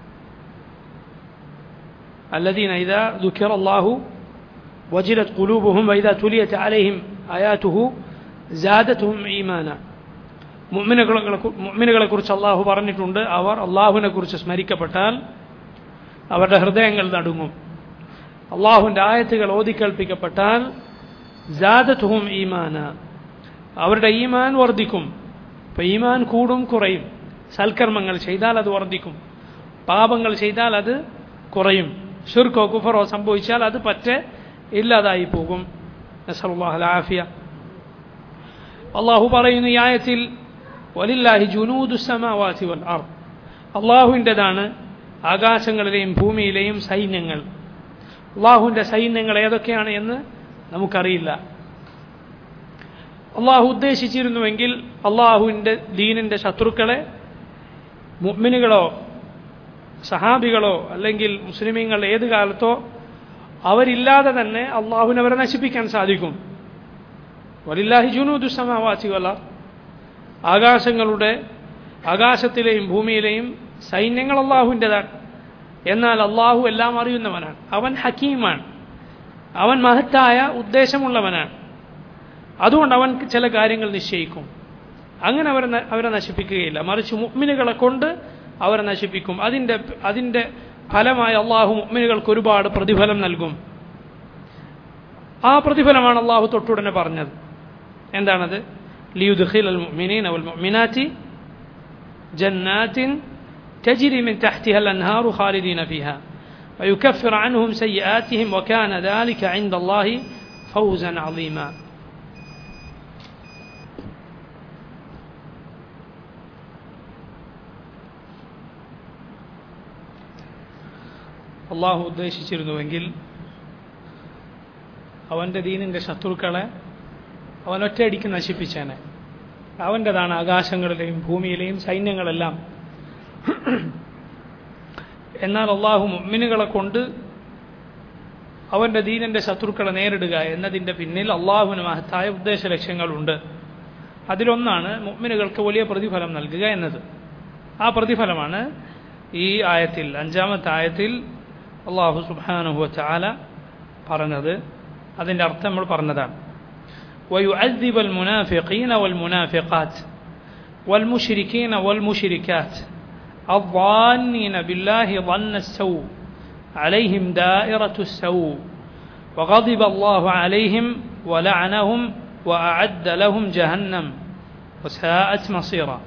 الذين إذا ذكر الله وجلت قلوبهم وإذا تليت عليهم آياته زادتهم إيمانا മുഅ്മിനുകളെ കുറിച്ച് അള്ളാഹു പറഞ്ഞിട്ടുണ്ട് അവർ അള്ളാഹുവിനെ കുറിച്ച് സ്മരിക്കപ്പെട്ടാൽ അവരുടെ ഹൃദയങ്ങൾ നടുങ്ങും അള്ളാഹുവിൻ്റെ ആയത്തുകൾ ഓതിക്കേൽപ്പിക്കപ്പെട്ടാൽ ജാദത്തുഹും ഈമാന അവരുടെ ഈമാൻ വർദ്ധിക്കും അപ്പം ഈമാൻ കൂടും കുറയും സൽക്കർമ്മങ്ങൾ ചെയ്താൽ അത് വർദ്ധിക്കും പാപങ്ങൾ ചെയ്താൽ അത് കുറയും ഷുർക്കോ കുഫറോ സംഭവിച്ചാൽ അത് പറ്റെ ഇല്ലാതായി പോകും നസറുല്ലാഹുലാഫിയ അള്ളാഹു പറയുന്നു ഈ ആയത്തിൽ വലില്ലാഹി ജുനൂദു സമാവാതി വൽ അർ അള്ളാഹുവിൻ്റെതാണ് ആകാശങ്ങളിലെയും ഭൂമിയിലെയും സൈന്യങ്ങൾ അള്ളാഹുവിൻ്റെ സൈന്യങ്ങൾ ഏതൊക്കെയാണ് എന്ന് നമുക്കറിയില്ല അള്ളാഹു ഉദ്ദേശിച്ചിരുന്നുവെങ്കിൽ അള്ളാഹുവിൻ്റെ ദീനിൻ്റെ ശത്രുക്കളെ മുഅ്മിനുകളോ സഹാബികളോ അല്ലെങ്കിൽ മുസ്ലിമീങ്ങൾ ഏത് കാലത്തോ അവരില്ലാതെ തന്നെ അള്ളാഹുവിനെ അവരെ നശിപ്പിക്കാൻ സാധിക്കും വലില്ലാഹി ജുനൂദു സമാവാസി വല ആകാശങ്ങളുടെ ആകാശത്തിലെയും ഭൂമിയിലെയും സൈന്യങ്ങൾ അള്ളാഹുവിൻ്റെതാണ് എന്നാൽ അള്ളാഹു എല്ലാം അറിയുന്നവനാണ് അവൻ ഹക്കീമാണ് അവൻ മഹത്തായ ഉദ്ദേശമുള്ളവനാണ് അതുകൊണ്ട് അവൻ ചില കാര്യങ്ങൾ നിശ്ചയിക്കും അങ്ങനെ അവരെ അവരെ നശിപ്പിക്കുകയില്ല മറിച്ച് മുഅ്മിനുകളെ കൊണ്ട് അവരെ നശിപ്പിക്കും അതിൻ്റെ അതിൻ്റെ ഫലമായി അള്ളാഹു മുഅ്മിനുകൾക്ക് ഒരുപാട് പ്രതിഫലം നൽകും ആ പ്രതിഫലമാണ് അള്ളാഹു തൊട്ടുടനെ പറഞ്ഞത് എന്താണത് ലിയുദ്ഖിൽ അൽ മുഅ്മിനീന വൽ മുഅ്മിനാത്തി ജന്നാത്തിൻ تجري من تحتها الأنهار خالدين فيها ويكفر عنهم سيئاتهم وكان ذلك عند الله فوزا عظيما അള്ളാഹു ഉദ്ദേശിച്ചിരുന്നുവെങ്കിൽ അവൻ്റെ ദീനിൻ്റെ ശത്രുക്കളെ അവൻ ഒറ്റയടിക്ക് നശിപ്പിച്ചേനെ അവൻ്റെതാണ് ആകാശങ്ങളിലെയും ഭൂമിയിലെയും സൈന്യങ്ങളെല്ലാം എന്നാൽ അള്ളാഹു മുമ്മിനുകളെ കൊണ്ട് അവൻ്റെ ദീനിൻ്റെ ശത്രുക്കളെ നേരിടുക എന്നതിൻ്റെ പിന്നിൽ അള്ളാഹുവിന് മഹത്തായ ഉദ്ദേശ ലക്ഷ്യങ്ങളുണ്ട് അതിലൊന്നാണ് മുമ്മിനുകൾക്ക് വലിയ പ്രതിഫലം നൽകുക എന്നത് ആ പ്രതിഫലമാണ് ഈ ആയത്തിൽ അഞ്ചാമത്തെ ആയത്തിൽ അള്ളാഹു സുബാനുഹു ചാല പറഞ്ഞത് അതിൻ്റെ അർത്ഥം നമ്മൾ പറഞ്ഞതാണ് ويعذب المنافقين والمنافقات والمشركين والمشركات الظانين بالله ظن السوء عليهم دائرة السوء وغضب الله عليهم ولعنهم وأعد لهم جهنم وساءت مصيرا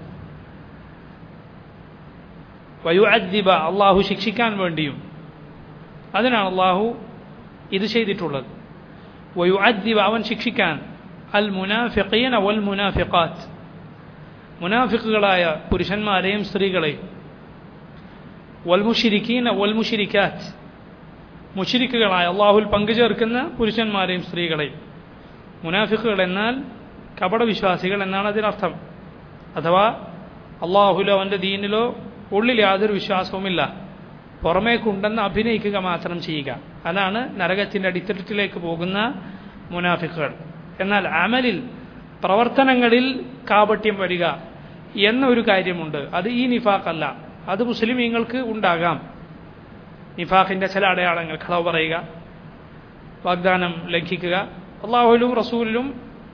ويعذب الله ശിക്ഷിക്കാൻ വേണ്ടിയും അതിനാണ് അള്ളാഹു ഇത് ചെയ്തിട്ടുള്ളത് വയുഅദ്ദിബ് അവൻ ശിക്ഷിക്കാൻ അൽ മുനാഫിഖീന വൽ മുനാഫിഖാത്ത് മുനാഫിക്കുകളായ പുരുഷന്മാരെയും സ്ത്രീകളെയും വൽ മുഷിരിക്കീന വൽ മുഷിരിക്കാത്ത് മുഷിരിക്കുകളായ അള്ളാഹുൽ പങ്കുചേർക്കുന്ന പുരുഷന്മാരെയും സ്ത്രീകളെയും മുനാഫിക്കുകൾ എന്നാൽ കപടവിശ്വാസികൾ എന്നാണ് അതിനർത്ഥം അഥവാ അള്ളാഹുലോ അവൻ്റെ ദീനിലോ ഉള്ളിൽ യാതൊരു വിശ്വാസവുമില്ല പുറമേക്കുണ്ടെന്ന് അഭിനയിക്കുക മാത്രം ചെയ്യുക അതാണ് നരകത്തിൻ്റെ അടിത്തട്ടിലേക്ക് പോകുന്ന മുനാഫിക്കുകൾ എന്നാൽ അമലിൽ പ്രവർത്തനങ്ങളിൽ കാപട്യം വരിക എന്നൊരു കാര്യമുണ്ട് അത് ഈ നിഫാഖല്ല അത് മുസ്ലിമീങ്ങൾക്ക് ഉണ്ടാകാം നിഫാഖിൻ്റെ ചില അടയാളങ്ങൾ കളവ് പറയുക വാഗ്ദാനം ലംഘിക്കുക അള്ളാഹുലും റസൂലിലും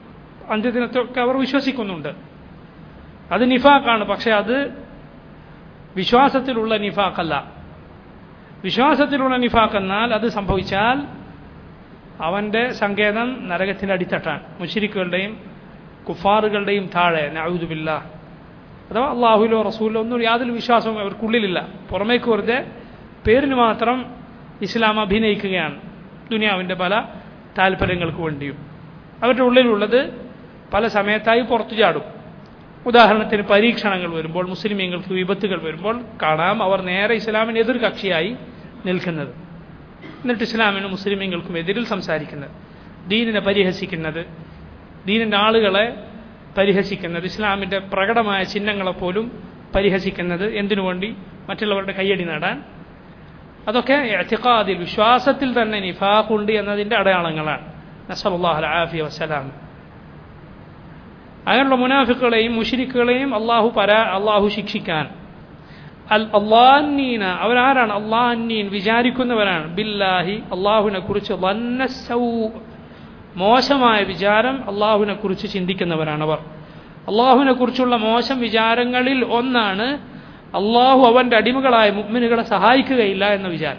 അന്ത്യദിനത്തൊക്കെ അവർ വിശ്വസിക്കുന്നുണ്ട് അത് നിഫാഖാണ് പക്ഷെ അത് വിശ്വാസത്തിലുള്ള നിഫാഖല്ല വിശ്വാസത്തിലുള്ള നിഫാഖ് എന്നാൽ അത് സംഭവിച്ചാൽ അവൻ്റെ സങ്കേതം നരകത്തിൻ്റെ അടിത്തട്ടാണ് മുഷിരിക്കുകളുടെയും കുഫാറുകളുടെയും താഴെ നഴുതുമില്ല അഥവാ അള്ളാഹുലോ റസൂലോ ഒന്നും യാതൊരു വിശ്വാസവും അവർക്കുള്ളിലില്ല പുറമേക്ക് വെറുതെ പേരിന് മാത്രം ഇസ്ലാം അഭിനയിക്കുകയാണ് ദുനിയാവിൻ്റെ പല താല്പര്യങ്ങൾക്ക് വേണ്ടിയും അവരുടെ ഉള്ളിലുള്ളത് പല സമയത്തായി പുറത്തു ചാടും ഉദാഹരണത്തിന് പരീക്ഷണങ്ങൾ വരുമ്പോൾ മുസ്ലിമീങ്ങൾക്ക് വിപത്തുകൾ വരുമ്പോൾ കാണാം അവർ നേരെ ഇസ്ലാമിന് എതിർ കക്ഷിയായി നിൽക്കുന്നത് എന്നിട്ട് ഇസ്ലാമിനും മുസ്ലിമീങ്ങൾക്കും എതിരിൽ സംസാരിക്കുന്നത് ദീനിനെ പരിഹസിക്കുന്നത് ദീനിൻ്റെ ആളുകളെ പരിഹസിക്കുന്നത് ഇസ്ലാമിൻ്റെ പ്രകടമായ ചിഹ്നങ്ങളെപ്പോലും പരിഹസിക്കുന്നത് എന്തിനു വേണ്ടി മറ്റുള്ളവരുടെ കയ്യടി നേടാൻ അതൊക്കെ എത്തിക്കാതിൽ വിശ്വാസത്തിൽ തന്നെ നിഫാഖുണ്ട് എന്നതിൻ്റെ അടയാളങ്ങളാണ് നസറുല്ലാഹ് ആഫിയ വസ്സലാം അങ്ങനെയുള്ള മുനാഫിക്കുകളെയും മുഷിരിക്കുകളെയും അള്ളാഹു പരാ അള്ളാഹു ശിക്ഷിക്കാൻ അൽ അള്ളാഹീന അവരാരാണ് അള്ളാഹീൻ വിചാരിക്കുന്നവരാണ് ബില്ലാഹി അള്ളാഹുവിനെ കുറിച്ച് മോശമായ വിചാരം അള്ളാഹുവിനെ കുറിച്ച് ചിന്തിക്കുന്നവരാണ് അവർ അള്ളാഹുവിനെ കുറിച്ചുള്ള മോശം വിചാരങ്ങളിൽ ഒന്നാണ് അള്ളാഹു അവൻ്റെ അടിമകളായ മുഗ്മിനുകളെ സഹായിക്കുകയില്ല എന്ന വിചാരം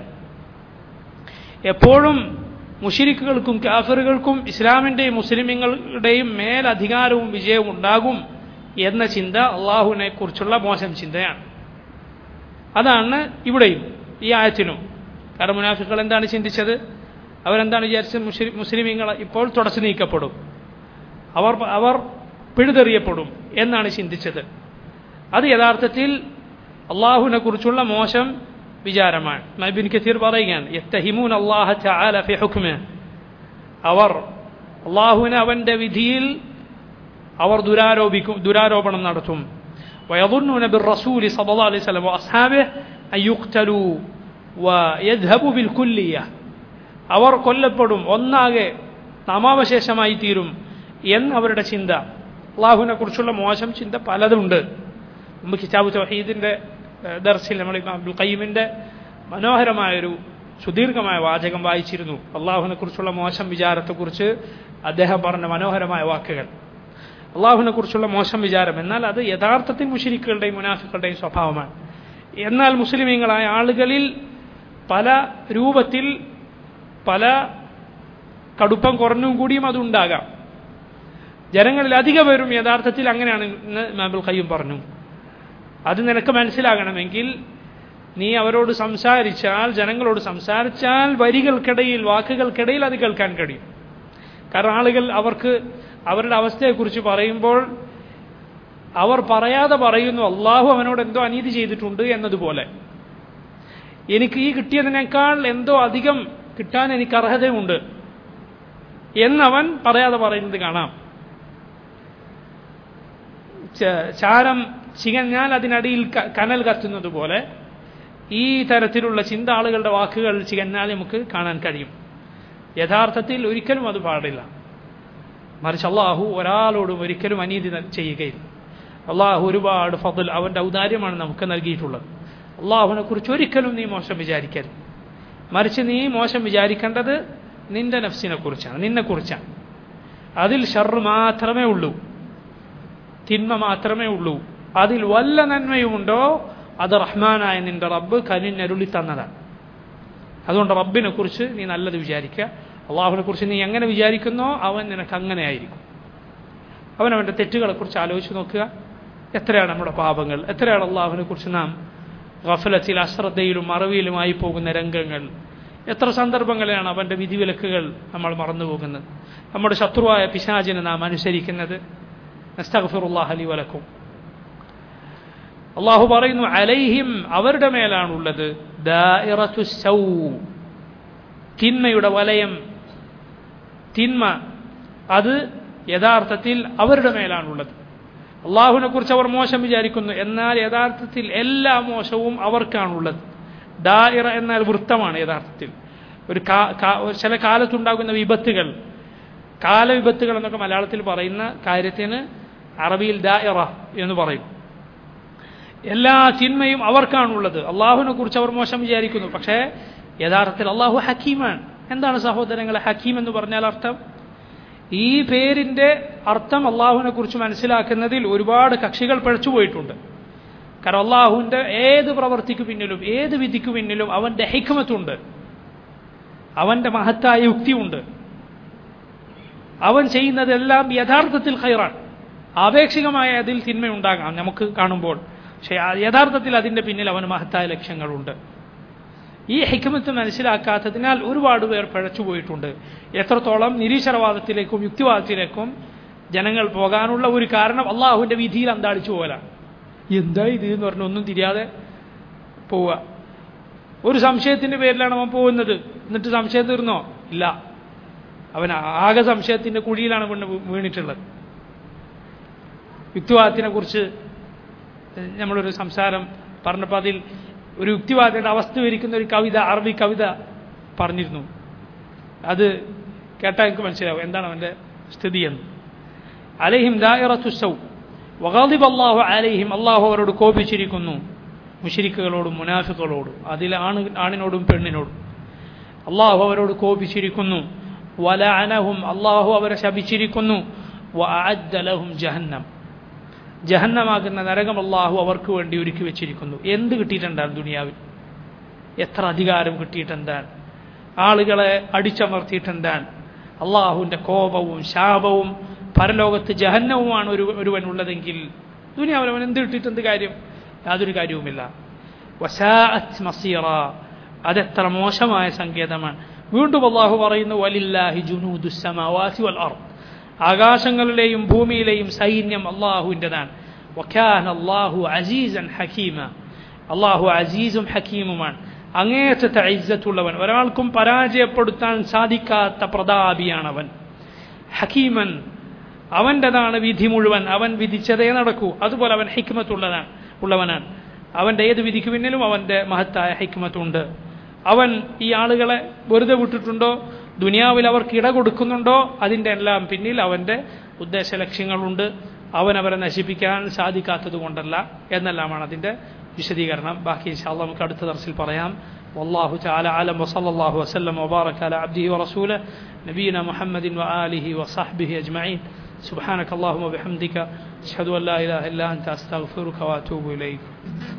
എപ്പോഴും മുഷിരിക്കുകൾക്കും കാഫറുകൾക്കും ഇസ്ലാമിൻ്റെയും മുസ്ലിമുകളുടെയും മേലധികാരവും വിജയവും ഉണ്ടാകും എന്ന ചിന്ത അള്ളാഹുവിനെ കുറിച്ചുള്ള മോശം ചിന്തയാണ് അതാണ് ഇവിടെയും ഈ ആയത്തിനും കാരണം മുനാഫികൾ എന്താണ് ചിന്തിച്ചത് അവരെന്താണ് വിചാരിച്ചത് മുസ്ലിം മുസ്ലിമീങ്ങൾ ഇപ്പോൾ തുടച്ചു നീക്കപ്പെടും അവർ അവർ പിഴുതെറിയപ്പെടും എന്നാണ് ചിന്തിച്ചത് അത് യഥാർത്ഥത്തിൽ അള്ളാഹുവിനെ കുറിച്ചുള്ള മോശം വിചാരമാണ് നബിൻ കസീർ പറയുകയാണ് യത്തഹിമൂൻ അള്ളാഹ ചാല ഫി ഹുക്മ അവർ അള്ളാഹുവിനെ അവൻ്റെ വിധിയിൽ അവർ ദുരാരോപിക്കും ദുരാരോപണം നടത്തും ويظنون بالرسول صلى الله عليه وسلم وأصحابه أن يقتلوا ويذهبوا بالكلية അവർ കൊല്ലപ്പെടും ഒന്നാകെ നാമാവശേഷമായി തീരും എന്ന് അവരുടെ ചിന്ത അള്ളാഹുവിനെ കുറിച്ചുള്ള മോശം ചിന്ത പലതുണ്ട് മുമ്പ് കിതാബ് തൗഹീദിൻ്റെ ദർസിൽ നമ്മൾ അബ്ദുൽ ഖയ്യമിൻ്റെ മനോഹരമായൊരു സുദീർഘമായ വാചകം വായിച്ചിരുന്നു അള്ളാഹുവിനെ കുറിച്ചുള്ള മോശം വിചാരത്തെക്കുറിച്ച് അദ്ദേഹം പറഞ്ഞ മനോഹരമായ വാക്കുകൾ അള്ളാഹുവിനെ കുറിച്ചുള്ള മോശം വിചാരം എന്നാൽ അത് യഥാർത്ഥത്തിൽ മുഷിരിക്കുകളുടെയും മുനാഫിക്കളുടെയും സ്വഭാവമാണ് എന്നാൽ മുസ്ലിമീങ്ങളായ ആളുകളിൽ പല രൂപത്തിൽ പല കടുപ്പം കുറഞ്ഞും കൂടിയും അതുണ്ടാകാം ജനങ്ങളിൽ അധിക പേരും യഥാർത്ഥത്തിൽ അങ്ങനെയാണ് എന്ന് മാബുൽ ഖയ്യും പറഞ്ഞു അത് നിനക്ക് മനസ്സിലാകണമെങ്കിൽ നീ അവരോട് സംസാരിച്ചാൽ ജനങ്ങളോട് സംസാരിച്ചാൽ വരികൾക്കിടയിൽ വാക്കുകൾക്കിടയിൽ അത് കേൾക്കാൻ കഴിയും കാരണം ആളുകൾ അവർക്ക് അവരുടെ അവസ്ഥയെക്കുറിച്ച് പറയുമ്പോൾ അവർ പറയാതെ പറയുന്നു അള്ളാഹു അവനോട് എന്തോ അനീതി ചെയ്തിട്ടുണ്ട് എന്നതുപോലെ എനിക്ക് ഈ കിട്ടിയതിനേക്കാൾ എന്തോ അധികം കിട്ടാൻ എനിക്ക് അർഹതയുണ്ട് എന്നവൻ പറയാതെ പറയുന്നത് കാണാം ചാരം ചികഞ്ഞാൽ അതിനടിയിൽ കനൽ കത്തുന്നത് പോലെ ഈ തരത്തിലുള്ള ചിന്ത ആളുകളുടെ വാക്കുകൾ ചികഞ്ഞാൽ നമുക്ക് കാണാൻ കഴിയും യഥാർത്ഥത്തിൽ ഒരിക്കലും അത് പാടില്ല മറിച്ച് അള്ളാഹു ഒരാളോടും ഒരിക്കലും അനീതി ചെയ്യുകയില്ല അള്ളാഹു ഒരുപാട് ഫضൽ അവൻ്റെ ഔദാര്യമാണ് നമുക്ക് നൽകിയിട്ടുള്ളത് അള്ളാഹുവിനെ കുറിച്ച് ഒരിക്കലും നീ മോശം വിചാരിക്കരുത് മറിച്ച് നീ മോശം വിചാരിക്കേണ്ടത് നിന്റെ നഫ്സിനെ കുറിച്ചാണ് നിന്നെ കുറിച്ചാണ് അതിൽ ഷർറ് മാത്രമേ ഉള്ളൂ തിന്മ മാത്രമേ ഉള്ളൂ അതിൽ വല്ല നന്മയുമുണ്ടോ അത് റഹ്മാനായ നിന്റെ റബ്ബ് കനിഞ്ഞരുളി തന്നതാണ് അതുകൊണ്ട് റബ്ബിനെ കുറിച്ച് നീ നല്ലത് വിചാരിക്കുക അള്ളാഹുവിനെ കുറിച്ച് നീ എങ്ങനെ വിചാരിക്കുന്നോ അവൻ നിനക്ക് അങ്ങനെ ആയിരിക്കും അവൻ അവൻ്റെ തെറ്റുകളെക്കുറിച്ച് ആലോചിച്ച് നോക്കുക എത്രയാണ് നമ്മുടെ പാപങ്ങൾ എത്രയാണ് അള്ളാഹുവിനെ കുറിച്ച് നാം ഗഫലത്തിൽ അശ്രദ്ധയിലും മറവിയിലുമായി പോകുന്ന രംഗങ്ങൾ എത്ര സന്ദർഭങ്ങളിലാണ് അവൻ്റെ വിധിവിലക്കുകൾ നമ്മൾ മറന്നുപോകുന്നത് നമ്മുടെ ശത്രുവായ പിശാചിനെ നാം അനുസരിക്കുന്നത് നസ്തഗ്ഫിറുല്ലാഹ് അലി വലക്കും അള്ളാഹു പറയുന്നു അലൈഹിം അവരുടെ മേലാണുള്ളത് ദാഇറത്തു സൗ തിന്മയുടെ വലയം തിന്മ അത് യഥാർത്ഥത്തിൽ അവരുടെ മേലാണുള്ളത് അള്ളാഹുവിനെ കുറിച്ച് അവർ മോശം വിചാരിക്കുന്നു എന്നാൽ യഥാർത്ഥത്തിൽ എല്ലാ മോശവും അവർക്കാണുള്ളത് ദായിറ എന്നാൽ വൃത്തമാണ് യഥാർത്ഥത്തിൽ ഒരു ചില കാലത്തുണ്ടാകുന്ന വിപത്തുകൾ കാലവിപത്തുകൾ എന്നൊക്കെ മലയാളത്തിൽ പറയുന്ന കാര്യത്തിന് അറബിയിൽ ദായിറ എന്ന് പറയും എല്ലാ തിന്മയും അവർക്കാണുള്ളത് അള്ളാഹുവിനെ കുറിച്ച് അവർ മോശം വിചാരിക്കുന്നു പക്ഷേ യഥാർത്ഥത്തിൽ അള്ളാഹു ഹക്കീമാണ് എന്താണ് സഹോദരങ്ങളെ ഹക്കീം എന്ന് പറഞ്ഞാൽ അർത്ഥം ഈ പേരിൻ്റെ അർത്ഥം അള്ളാഹുവിനെ കുറിച്ച് മനസ്സിലാക്കുന്നതിൽ ഒരുപാട് കക്ഷികൾ പഴച്ചുപോയിട്ടുണ്ട് കാരണം അള്ളാഹുവിൻ്റെ ഏത് പ്രവർത്തിക്കു പിന്നിലും ഏത് വിധിക്കു പിന്നിലും അവൻ്റെ ഹിക്മത്തുണ്ട് അവൻ്റെ മഹത്തായ യുക്തിയുണ്ട് അവൻ ചെയ്യുന്നതെല്ലാം യഥാർത്ഥത്തിൽ ഖൈറാണ് ആപേക്ഷികമായ അതിൽ തിന്മയുണ്ടാകാം നമുക്ക് കാണുമ്പോൾ പക്ഷേ യഥാർത്ഥത്തിൽ അതിൻ്റെ പിന്നിൽ അവന് മഹത്തായ ലക്ഷ്യങ്ങളുണ്ട് ഈ ഹിക്മത്ത് മനസ്സിലാക്കാത്തതിനാൽ ഒരുപാട് പേർ പഴച്ചുപോയിട്ടുണ്ട് എത്രത്തോളം നിരീശ്വരവാദത്തിലേക്കും യുക്തിവാദത്തിലേക്കും ജനങ്ങൾ പോകാനുള്ള ഒരു കാരണം അള്ളാഹുവിൻ്റെ വിധിയിൽ അന്താളിച്ചു പോകലാണ് എന്താ ഇത് എന്ന് പറഞ്ഞ ഒന്നും തിരിയാതെ പോവുക ഒരു സംശയത്തിൻ്റെ പേരിലാണ് അവൻ പോകുന്നത് എന്നിട്ട് സംശയം തീർന്നോ ഇല്ല അവൻ ആകെ സംശയത്തിൻ്റെ കുഴിയിലാണ് വീണ് വീണിട്ടുള്ളത് യുക്തിവാദത്തിനെ കുറിച്ച് നമ്മളൊരു സംസാരം പറഞ്ഞപ്പോൾ അതിൽ ഒരു യുക്തിവാദിയുടെ അവസ്ഥ വിരിക്കുന്ന ഒരു കവിത അറബി കവിത പറഞ്ഞിരുന്നു അത് കേട്ടാൽ എനിക്ക് മനസ്സിലാവും എന്താണ് അവൻ്റെ സ്ഥിതി എന്ന് അലഹിം ദായറത്തുസൗ വകാദിബ് അള്ളാഹു അലഹിം അള്ളാഹു അവരോട് കോപിച്ചിരിക്കുന്നു മുഷിരിക്കുകളോടും മുനാഫിക്കുകളോടും അതിൽ ആണ് ആണിനോടും പെണ്ണിനോടും അള്ളാഹു അവരോട് കോപിച്ചിരിക്കുന്നു വല അനഹും അള്ളാഹു അവരെ ശപിച്ചിരിക്കുന്നു വഅദ്ദലഹും ജഹന്നം ജഹന്നമാകുന്ന നരകം അള്ളാഹു അവർക്ക് വേണ്ടി ഒരുക്കി വെച്ചിരിക്കുന്നു എന്ത് കിട്ടിയിട്ടുണ്ടാണ് ദുനിയാവിൽ എത്ര അധികാരം കിട്ടിയിട്ടെന്താണ് ആളുകളെ അടിച്ചമർത്തിയിട്ടെന്താണ് അള്ളാഹുവിൻ്റെ കോപവും ശാപവും പരലോകത്ത് ജഹന്നവുമാണ് ഒരു ഒരുവനുള്ളതെങ്കിൽ ദുനിയാവിൽ അവൻ എന്ത് കിട്ടിയിട്ട് എന്ത് കാര്യം യാതൊരു കാര്യവുമില്ല വസാഅത്ത് മസീറ അതെത്ര മോശമായ സങ്കേതമാണ് വീണ്ടും അള്ളാഹു പറയുന്നു വലില്ലാഹി ജുനൂദുസമാവാസി വൽ അർദ് ആകാശങ്ങളിലെയും ഭൂമിയിലെയും സൈന്യം അള്ളാഹുവിൻ്റെതാണ് വഖാൻ അള്ളാഹു അസീസൻ ഹക്കീമ അള്ളാഹു അസീസും ഹക്കീമുമാണ് അങ്ങേറ്റത്തെ ഇജ്ജത്തുള്ളവൻ ഒരാൾക്കും പരാജയപ്പെടുത്താൻ സാധിക്കാത്ത പ്രതാപിയാണവൻ ഹക്കീമൻ അവൻ്റെതാണ് വിധി മുഴുവൻ അവൻ വിധിച്ചതേ നടക്കൂ അതുപോലെ അവൻ ഹിക്മത്തുള്ളതാണ് ഉള്ളവനാണ് അവൻ്റെ ഏത് വിധിക്ക് പിന്നിലും അവൻ്റെ മഹത്തായ ഹിക്മത്തുണ്ട് അവൻ ഈ ആളുകളെ വെറുതെ വിട്ടിട്ടുണ്ടോ ദുനിയാവിൽ അവർക്ക് ഇട കൊടുക്കുന്നുണ്ടോ അതിൻ്റെ എല്ലാം പിന്നിൽ അവൻ്റെ ഉദ്ദേശ ലക്ഷ്യങ്ങളുണ്ട് അവൻ അവരെ നശിപ്പിക്കാൻ സാധിക്കാത്തത് കൊണ്ടല്ല എന്നെല്ലാമാണ് അതിൻ്റെ വിശദീകരണം ബാക്കി ഇൻഷാല്ല നമുക്ക് അടുത്ത ദർസിൽ പറയാം والله تعالى أعلم وصلى الله وسلم وبارك على عبده ورسوله نبينا محمد وآله وصحبه أجمعين سبحانك اللهم وبحمدك أشهد أن لا إله إلا أنت أستغفرك وأتوب إليك